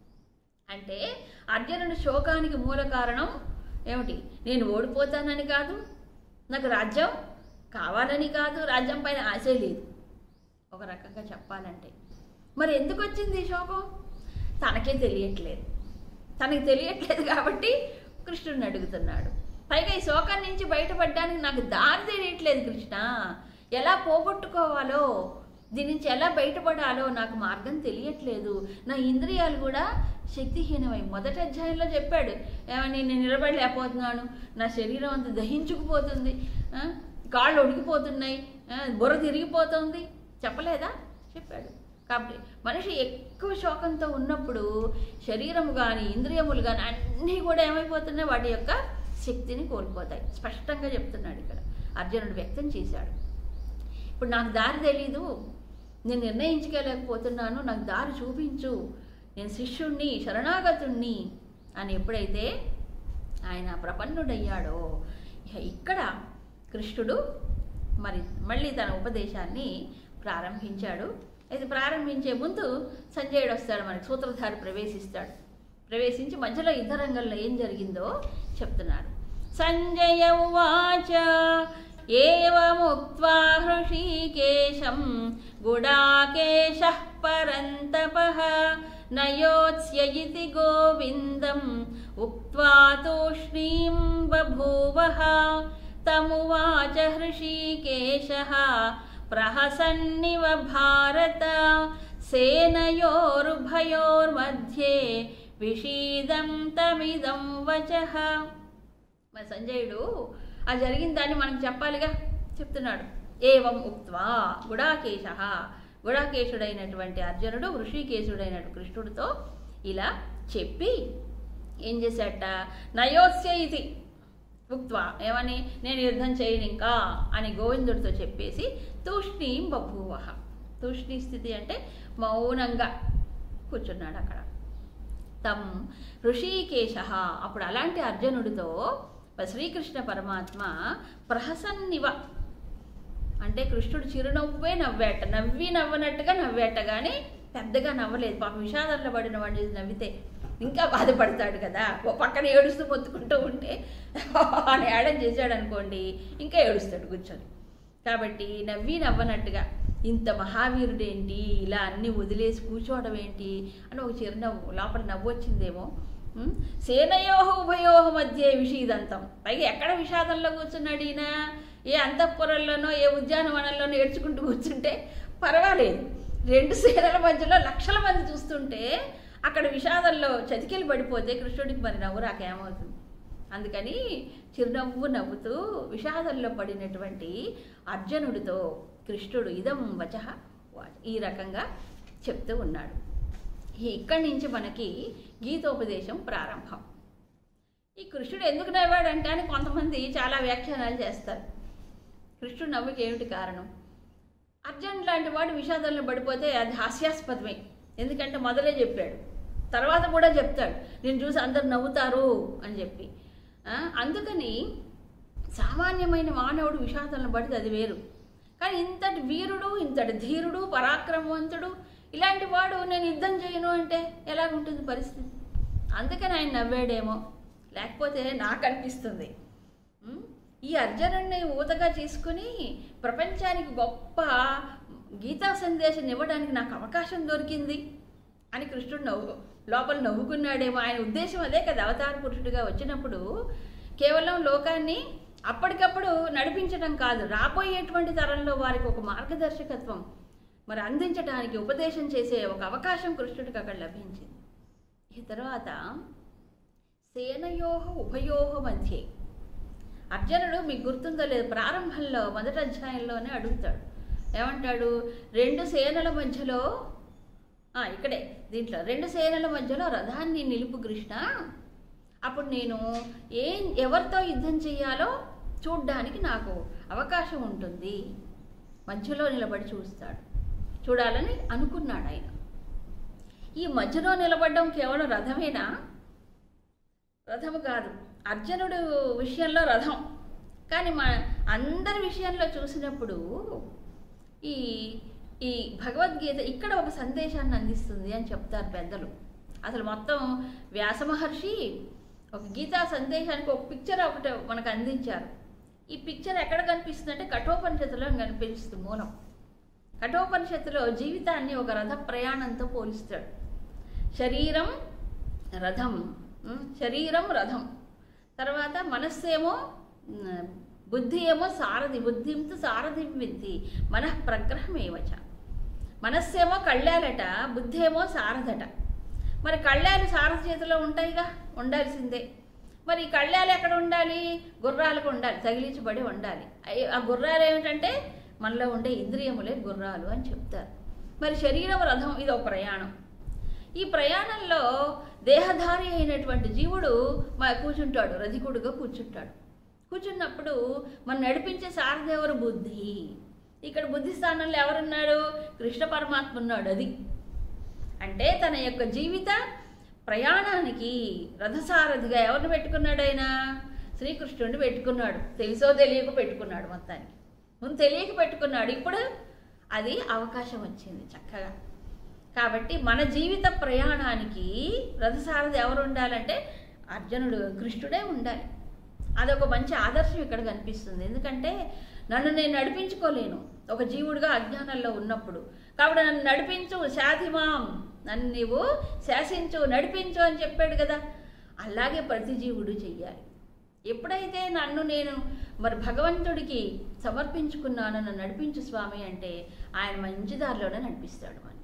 [SPEAKER 1] అంటే అర్జునుడి శోకానికి మూల కారణం ఏమిటి నేను ఓడిపోతానని కాదు నాకు రాజ్యం కావాలని కాదు రాజ్యం పైన ఆశే లేదు ఒక రకంగా చెప్పాలంటే మరి ఎందుకు వచ్చింది ఈ శోకం తనకే తెలియట్లేదు తనకి తెలియట్లేదు కాబట్టి కృష్ణుడిని అడుగుతున్నాడు పైగా ఈ శోకం నుంచి బయటపడడానికి నాకు దారి తెలియట్లేదు కృష్ణ ఎలా పోగొట్టుకోవాలో దీని నుంచి ఎలా బయటపడాలో నాకు మార్గం తెలియట్లేదు నా ఇంద్రియాలు కూడా శక్తిహీనమై మొదటి అధ్యాయంలో చెప్పాడు ఏమని నేను నిలబడలేకపోతున్నాను నా శరీరం అంతా దహించుకుపోతుంది ఆ, కాళ్ళు ఉడికిపోతున్నాయి ఆ, బుర్ర తిరిగిపోతుంది చెప్పలేదా చెప్పాడు కాబట్టి మనిషి ఎక్కువ శోకంతో ఉన్నప్పుడు శరీరము కానీ ఇంద్రియములు కానీ అన్నీ కూడా ఏమైపోతున్నాయి వాటి యొక్క శక్తిని కోల్పోతాయి స్పష్టంగా చెప్తున్నాడు ఇక్కడ అర్జునుడు వ్యక్తం చేశాడు ఇప్పుడు నాకు దారి తెలీదు నేను నిర్ణయించుకోలేకపోతున్నాను నాకు దారి చూపించు నేను శిష్యుణ్ణి శరణాగతుణ్ణి అని ఎప్పుడైతే ఆయన ప్రపన్నుడయ్యాడో ఇక ఇక్కడ కృష్ణుడు మరి మళ్ళీ తన ఉపదేశాన్ని ప్రారంభించాడు అయితే ప్రారంభించే ముందు సంజయుడు వస్తాడు మనకి సూత్రధారి ప్రవేశిస్తాడు ప్రవేశించి మధ్యలో యుద్ధ రంగంలో ఏం జరిగిందో చెప్తున్నాడు సంజయ ఉవాచ ఏముక్త్వా హృషీకేశం గుడాకేశ పరంతప నయోత్స్య ఇతి గోవిందం ఉక్త్వా తూష్ణీం బభూవః తమువాచ హృషీకేశः ప్రహసన్నివ భారత సేనయోరుభయోర్मध्ये విషీదం తమిదం వచః మరి సంజయుడు ఆ జరిగిన దాన్ని మనకు చెప్పాలిగా చెప్తున్నాడు ఏవం ఉక్త్వా గుడాకేశ గుడాకేశుడైనటువంటి అర్జునుడు ఋషికేశుడైన కృష్ణుడితో ఇలా చెప్పి ఏం చేశాట నయోస్య ఇది ఉక్త్వా ఏమని నేను యుద్ధం చేయను ఇంకా అని గోవిందుడితో చెప్పేసి తూష్ణీం బభూవ తూష్ణీ స్థితి అంటే మౌనంగా కూర్చున్నాడు అక్కడ తం ఋషికేశ అప్పుడు అలాంటి అర్జునుడితో శ్రీకృష్ణ పరమాత్మ ప్రహసన్నివ అంటే కృష్ణుడు చిరునవ్వే నవ్వేట నవ్వి నవ్వనట్టుగా నవ్వేట కానీ పెద్దగా నవ్వలేదు పాప విషాదంలో పడిన వాడిని చూసి నవ్వితే ఇంకా బాధపడతాడు కదా ఓ పక్కన ఏడుస్తూ మొత్తుకుంటూ ఉంటే అని ఏడం చేశాడు అనుకోండి ఇంకా ఏడుస్తాడు కూర్చొని కాబట్టి నవ్వి నవ్వనట్టుగా ఇంత మహావీరుడేంటి ఇలా అన్ని వదిలేసి కూర్చోవడం ఏంటి అని ఒక చిరునవ్వు లోపల నవ్వు వచ్చిందేమో ఉం? సేనయోహ ఉభయోహ మధ్య విషీదంతం పైగా ఎక్కడ విషాదంలో కూర్చున్నాడు ఈయన ఏ అంతఃపురంలోనో ఏ ఉద్యానవనంలోనో ఏడ్చుకుంటూ కూర్చుంటే పర్వాలేదు రెండు సేనల మధ్యలో లక్షల మంది చూస్తుంటే అక్కడ విషాదంలో చతికిలు పడిపోతే కృష్ణుడికి మరి నవ్వు రాకేమవుతుంది అందుకని చిరునవ్వు నవ్వుతూ విషాదంలో పడినటువంటి అర్జునుడితో కృష్ణుడు ఇదం వచ ఈ రకంగా చెప్తూ ఉన్నాడు ఈ ఇక్కడి నుంచి మనకి గీతోపదేశం ప్రారంభం ఈ కృష్ణుడు ఎందుకు నవ్వాడంటే అని కొంతమంది చాలా వ్యాఖ్యానాలు చేస్తారు కృష్ణుడు నవ్వుకి ఏమిటి కారణం అర్జున్ లాంటి వాడు విషాదంలో పడిపోతే అది హాస్యాస్పదమే ఎందుకంటే మొదలే చెప్పాడు తర్వాత కూడా చెప్తాడు నేను చూసి అందరు నవ్వుతారు అని చెప్పి ఆ, అందుకని సామాన్యమైన మానవుడు విషాదంలో పడితే అది వేరు కానీ ఇంతటి వీరుడు ఇంతటి ధీరుడు పరాక్రమవంతుడు ఇలాంటి వాడు నేను యుద్ధం చేయను అంటే ఎలాగుంటుంది పరిస్థితి అందుకని ఆయన నవ్వాడేమో లేకపోతే నాకు అనిపిస్తుంది ఉం? ఈ అర్జునుడిని ఊతగా చేసుకుని ప్రపంచానికి గొప్ప గీతా సందేశం ఇవ్వడానికి నాకు అవకాశం దొరికింది అని కృష్ణుడు నవ్వు లోపల నవ్వుకున్నాడేమో ఆయన ఉద్దేశం అదే కదా అవతార పురుషుడిగా వచ్చినప్పుడు కేవలం లోకాన్ని అప్పటికప్పుడు నడిపించడం కాదు రాబోయేటువంటి తరంలో వారికి ఒక మార్గదర్శకత్వం మరి అందించడానికి ఉపదేశం చేసే ఒక అవకాశం కృష్ణుడికి అక్కడ లభించింది ఈ తర్వాత సేనయోహ ఉభయోహ మధ్యే అర్జునుడు మీకు గుర్తుందో లేదు ప్రారంభంలో మొదటి అధ్యాయంలోనే అడుగుతాడు ఏమంటాడు రెండు సేనల మధ్యలో ఆ, ఇక్కడే దీంట్లో రెండు సేనల మధ్యలో రథాన్ని నిలుపు కృష్ణ అప్పుడు నేను ఏం ఎవరితో యుద్ధం చేయాలో చూడ్డానికి నాకు అవకాశం ఉంటుంది మధ్యలో నిలబడి చూస్తాడు చూడాలని అనుకున్నాడు ఆయన ఈ మధ్యలో నిలబడడం కేవలం రథమేనా రథము కాదు అర్జునుడు విషయంలో రథం కానీ మా అందరి విషయంలో చూసినప్పుడు ఈ ఈ భగవద్గీత ఇక్కడ ఒక సందేశాన్ని అందిస్తుంది అని చెప్తారు పెద్దలు అసలు మొత్తం వ్యాస మహర్షి ఒక గీతా సందేశానికి ఒక పిక్చర్ ఒకటి మనకు అందించారు ఈ పిక్చర్ ఎక్కడ కనిపిస్తుంది అంటే కఠోపనిషత్తులో కనిపిస్తుంది మూలం కఠోపనిషత్తులో జీవితాన్ని ఒక రథ ప్రయాణంతో పోలిస్తాడు శరీరం రథం ఉం, శరీరం రథం తర్వాత మనస్సేమో ఉం, బుద్ధి ఏమో సారథి బుద్ధింతు సారథి విద్ధి మనః ప్రగ్రహమేవచ మనస్సేమో కళ్ళాలట బుద్ధి ఏమో సారథట మరి కళ్ళాలు సారథి చేతిలో ఉంటాయిగా ఉండాల్సిందే మరి ఈ కళ్ళాలు ఎక్కడ ఉండాలి గుర్రాలకు ఉండాలి తగిలించబడి ఉండాలి అయ్య- ఆ గుర్రాలు ఏమిటంటే మనలో ఉండే ఇంద్రియములే గుర్రాలు అని చెప్తారు మరి శరీరం రథం ఇది ఒక ప్రయాణం ఈ ప్రయాణంలో దేహధారి అయినటువంటి జీవుడు మా కూర్చుంటాడు రధికుడుగా కూర్చుంటాడు కూర్చున్నప్పుడు మనం నడిపించే సారథి ఎవరు బుద్ధి ఇక్కడ బుద్ధి స్థానంలో ఎవరున్నాడు కృష్ణ పరమాత్మ ఉన్నాడు అది అంటే తన యొక్క జీవిత ప్రయాణానికి రథసారథిగా ఎవరిని పెట్టుకున్నాడు ఆయన శ్రీకృష్ణుడిని పెట్టుకున్నాడు తెలుసో తెలియక పెట్టుకున్నాడు మొత్తానికి ముందు తెలియక పెట్టుకున్నాడు ఇప్పుడు అది అవకాశం వచ్చింది చక్కగా కాబట్టి మన జీవిత ప్రయాణానికి రథసారథి ఎవరు ఉండాలంటే అర్జునుడు కృష్ణుడే ఉండాలి అదొక మంచి ఆదర్శం ఇక్కడ కనిపిస్తుంది ఎందుకంటే నన్ను నేను నడిపించుకోలేను ఒక జీవుడిగా అజ్ఞానంలో ఉన్నప్పుడు కాబట్టి నన్ను నడిపించు శాధిమాం నన్ను నీవు శాసించు నడిపించు అని చెప్పాడు కదా అలాగే ప్రతి జీవుడు చెయ్యాలి ఎప్పుడైతే నన్ను నేను మరి భగవంతుడికి సమర్పించుకున్నాను నన్ను నడిపించు స్వామి అంటే ఆయన మంచి దారిలోనే నడిపిస్తాడు అని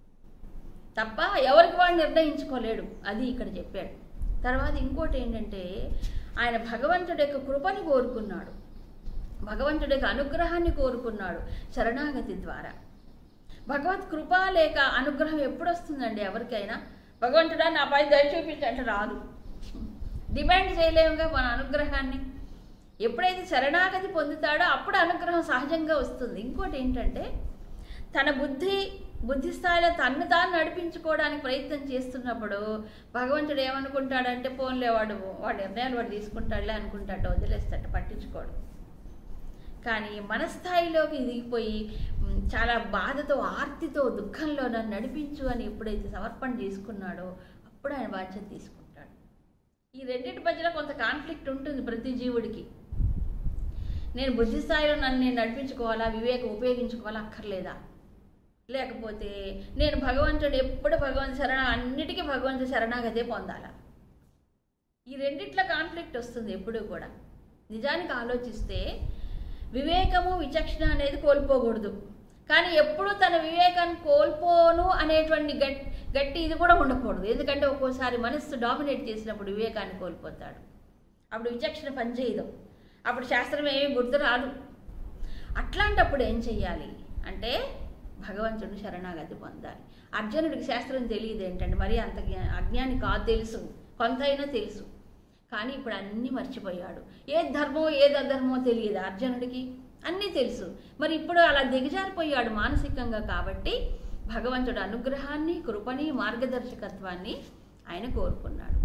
[SPEAKER 1] తప్ప ఎవరికి వాడు నిర్ణయించుకోలేడు అది ఇక్కడ చెప్పాడు తర్వాత ఇంకోటి ఏంటంటే ఆయన భగవంతుడి యొక్క కృపని కోరుకున్నాడు భగవంతుడి యొక్క అనుగ్రహాన్ని కోరుకున్నాడు శరణాగతి ద్వారా భగవత్ కృప లేక అనుగ్రహం ఎప్పుడు వస్తుందండి ఎవరికైనా భగవంతుడా నా పై దయ చూపించంటే రాదు డిమాండ్ చేయలేముగా మన అనుగ్రహాన్ని ఎప్పుడైతే శరణాగతి పొందుతాడో అప్పుడు అనుగ్రహం సహజంగా వస్తుంది ఇంకోటి ఏంటంటే తన బుద్ధి బుద్ధి స్థాయిలో తన్ను తాను నడిపించుకోవడానికి ప్రయత్నం చేస్తున్నప్పుడు భగవంతుడు ఏమనుకుంటాడంటే పోన్లే వాడు వాడి నిర్ణయాలు వాడు తీసుకుంటాడులే అనుకుంటాడు వదిలేస్తాడు పట్టించుకోడు కానీ మన స్థాయిలోకి దిగిపోయి మ్, చాలా బాధతో ఆర్తితో దుఃఖంలో నన్ను నడిపించు అని ఎప్పుడైతే సమర్పణ చేసుకున్నాడో అప్పుడు ఆయన బాధ్యత తీసుకుంటాడు ఈ రెండింటి మధ్యలో కొంత కాన్ఫ్లిక్ట్ ఉంటుంది ప్రతి జీవుడికి నేను బుద్ధి స్థాయిలో నన్ను నేను నడిపించుకోవాలా వివేకం ఉపయోగించుకోవాలా అక్కర్లేదా లేకపోతే నేను భగవంతుడు ఎప్పుడు భగవంతు శరణ అన్నిటికీ భగవంతు శరణాగతే పొందాలా ఈ రెండిట్ల కాన్ఫ్లిక్ట్ వస్తుంది ఎప్పుడూ కూడా నిజానికి ఆలోచిస్తే వివేకము విచక్షణ అనేది కోల్పోకూడదు కానీ ఎప్పుడు తన వివేకాన్ని కోల్పోను అనేటువంటి గట్ గట్టి ఇది కూడా ఉండకూడదు ఎందుకంటే ఒక్కోసారి మనస్సు డామినేట్ చేసినప్పుడు వివేకాన్ని కోల్పోతాడు అప్పుడు విచక్షణ పనిచేయదు అప్పుడు శాస్త్రం ఏమీ గుర్తు రాదు అట్లాంటప్పుడు ఏం చెయ్యాలి అంటే భగవంతుడు శరణాగతి పొందాలి అర్జునుడికి శాస్త్రం తెలియదు ఏంటంటే మరి అంత జ్ఞా- అజ్ఞాని కాదు తెలుసు కొంతైనా తెలుసు కానీ ఇప్పుడు అన్నీ మర్చిపోయాడు ఏ ధర్మమో ఏది అధర్మమో తెలియదు అర్జునుడికి అన్నీ తెలుసు మరి ఇప్పుడు అలా దిగజారిపోయాడు మానసికంగా కాబట్టి భగవంతుడు అనుగ్రహాన్ని కృపని మార్గదర్శకత్వాన్ని ఆయన కోరుకున్నాడు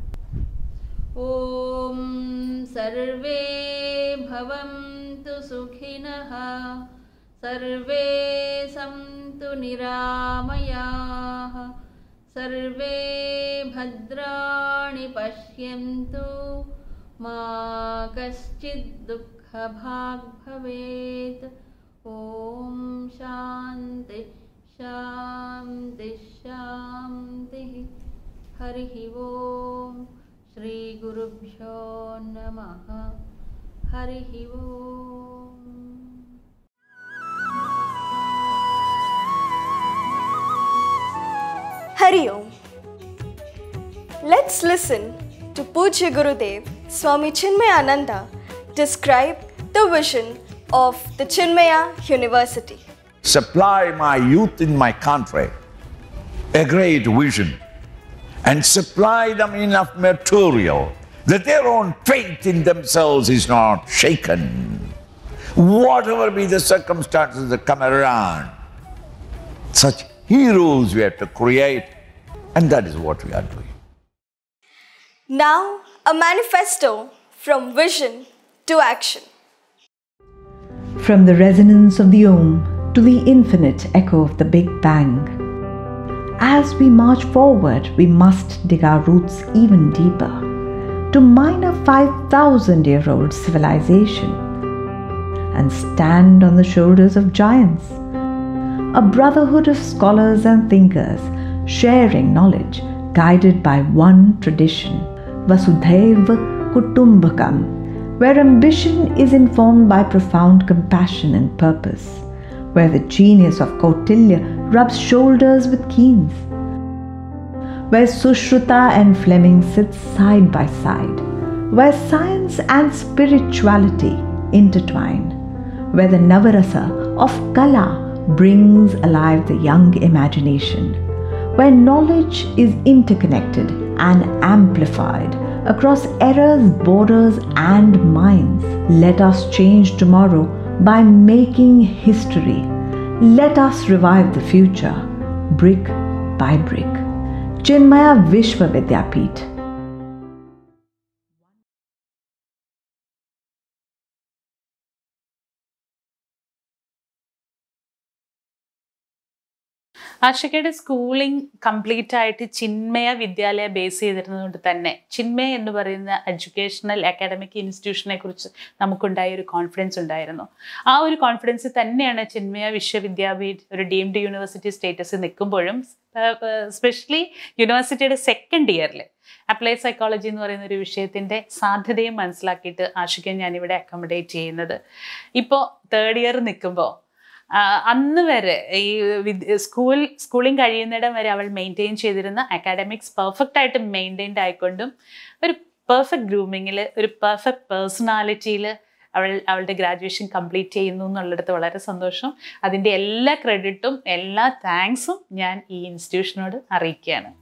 [SPEAKER 1] ఓం సర్వే భవంతు సుఖినః సర్వే సంతు నిరామయాః సర్వే భద్రాణి పశ్యంతు మా కశ్చిద్ దుఃఖభాగ్ భవేత్ ఓం శాంతి శాంతి శాంతి హరి ఓం శ్రీ గురుభ్యో నమ హరి ఓం
[SPEAKER 2] Hari Om. Let's listen to Pujya Gurudev Swami Chinmayananda describe the vision of the Chinmaya University.
[SPEAKER 3] supply my youth in my country a great vision and supply them enough material that their own faith in themselves is not shaken. Whatever be the circumstances that come around, such heroes we have to create, and that is what we are doing.
[SPEAKER 2] Now, a manifesto from vision to action.
[SPEAKER 4] From the resonance of the Om to the infinite echo of the Big Bang. As we march forward, we must dig our roots even deeper to mine a 5,000 year old civilization and stand on the shoulders of giants. A brotherhood of scholars and thinkers sharing knowledge guided by one tradition, Vasudhaiva Kutumbakam, where ambition is informed by profound compassion and purpose, where the genius of Kautilya rubs shoulders with Keen's, where Sushruta and Fleming sit side by side, where science and spirituality intertwine, where the Navarasa of Kala brings alive the young imagination, where knowledge is interconnected and amplified across eras, borders, and minds. Let us change tomorrow by making history. Let us revive the future, brick by brick. Chinmaya Vishwa Vidyapeeth.
[SPEAKER 5] ആഷികയുടെ schooling complete ആയിട്ട് ചിന്മയ വിദ്യാലയ base ചെയ്തിരുന്നതുകൊണ്ട് തന്നെ ചിന്മയ എന്ന് പറയുന്ന educational academic ഇൻസ്റ്റിറ്റ്യൂഷനെ കുറിച്ച് നമുക്കുണ്ടായ ഒരു confidence ഉണ്ടായിരുന്നു ആ ഒരു കോൺഫിഡൻസ് തന്നെയാണ് ചിന്മയ വിശ്വവിദ്യാപീഠ് ഒരു ഡീംഡ് യൂണിവേഴ്സിറ്റി സ്റ്റേറ്റസിൽ നിൽക്കുമ്പോഴും സ്പെഷ്യലി യൂണിവേഴ്സിറ്റിയുടെ സെക്കൻഡ് ഇയറിൽ അപ്ലൈ സൈക്കോളജി എന്ന് പറയുന്ന ഒരു വിഷയത്തിൻ്റെ സാധ്യതയും മനസ്സിലാക്കിയിട്ട് ആഷിക്കാൻ ഞാനിവിടെ അക്കോമഡേറ്റ് ചെയ്യുന്നത് ഇപ്പോൾ തേർഡ് ഇയർ നിൽക്കുമ്പോൾ ആഹ് അന്ന് വരെ ഈ വിദ്യ- സ്കൂൾ സ്കൂളിംഗ് കഴിയുന്നിടം വരെ അവൾ മെയിൻറ്റെയിൻ ചെയ്തിരുന്ന അക്കാഡമിക്സ് പെർഫെക്റ്റ് ആയിട്ട് മെയിൻറ്റെയിൻഡ് ആയിക്കൊണ്ടും ഒരു പെർഫെക്റ്റ് ഗ്രൂമിങ്ങിൽ ഒരു പെർഫെക്റ്റ് പേഴ്സണാലിറ്റിയിൽ അവൾ അവളുടെ ഗ്രാജുവേഷൻ കംപ്ലീറ്റ് ചെയ്യുന്നു എന്നുള്ളിടത്ത് വളരെ സന്തോഷം അതിൻ്റെ എല്ലാ ക്രെഡിറ്റും എല്ലാ താങ്ക്സും ഞാൻ ഈ ഇൻസ്റ്റിറ്റ്യൂഷനോട് അറിയിക്കുകയാണ്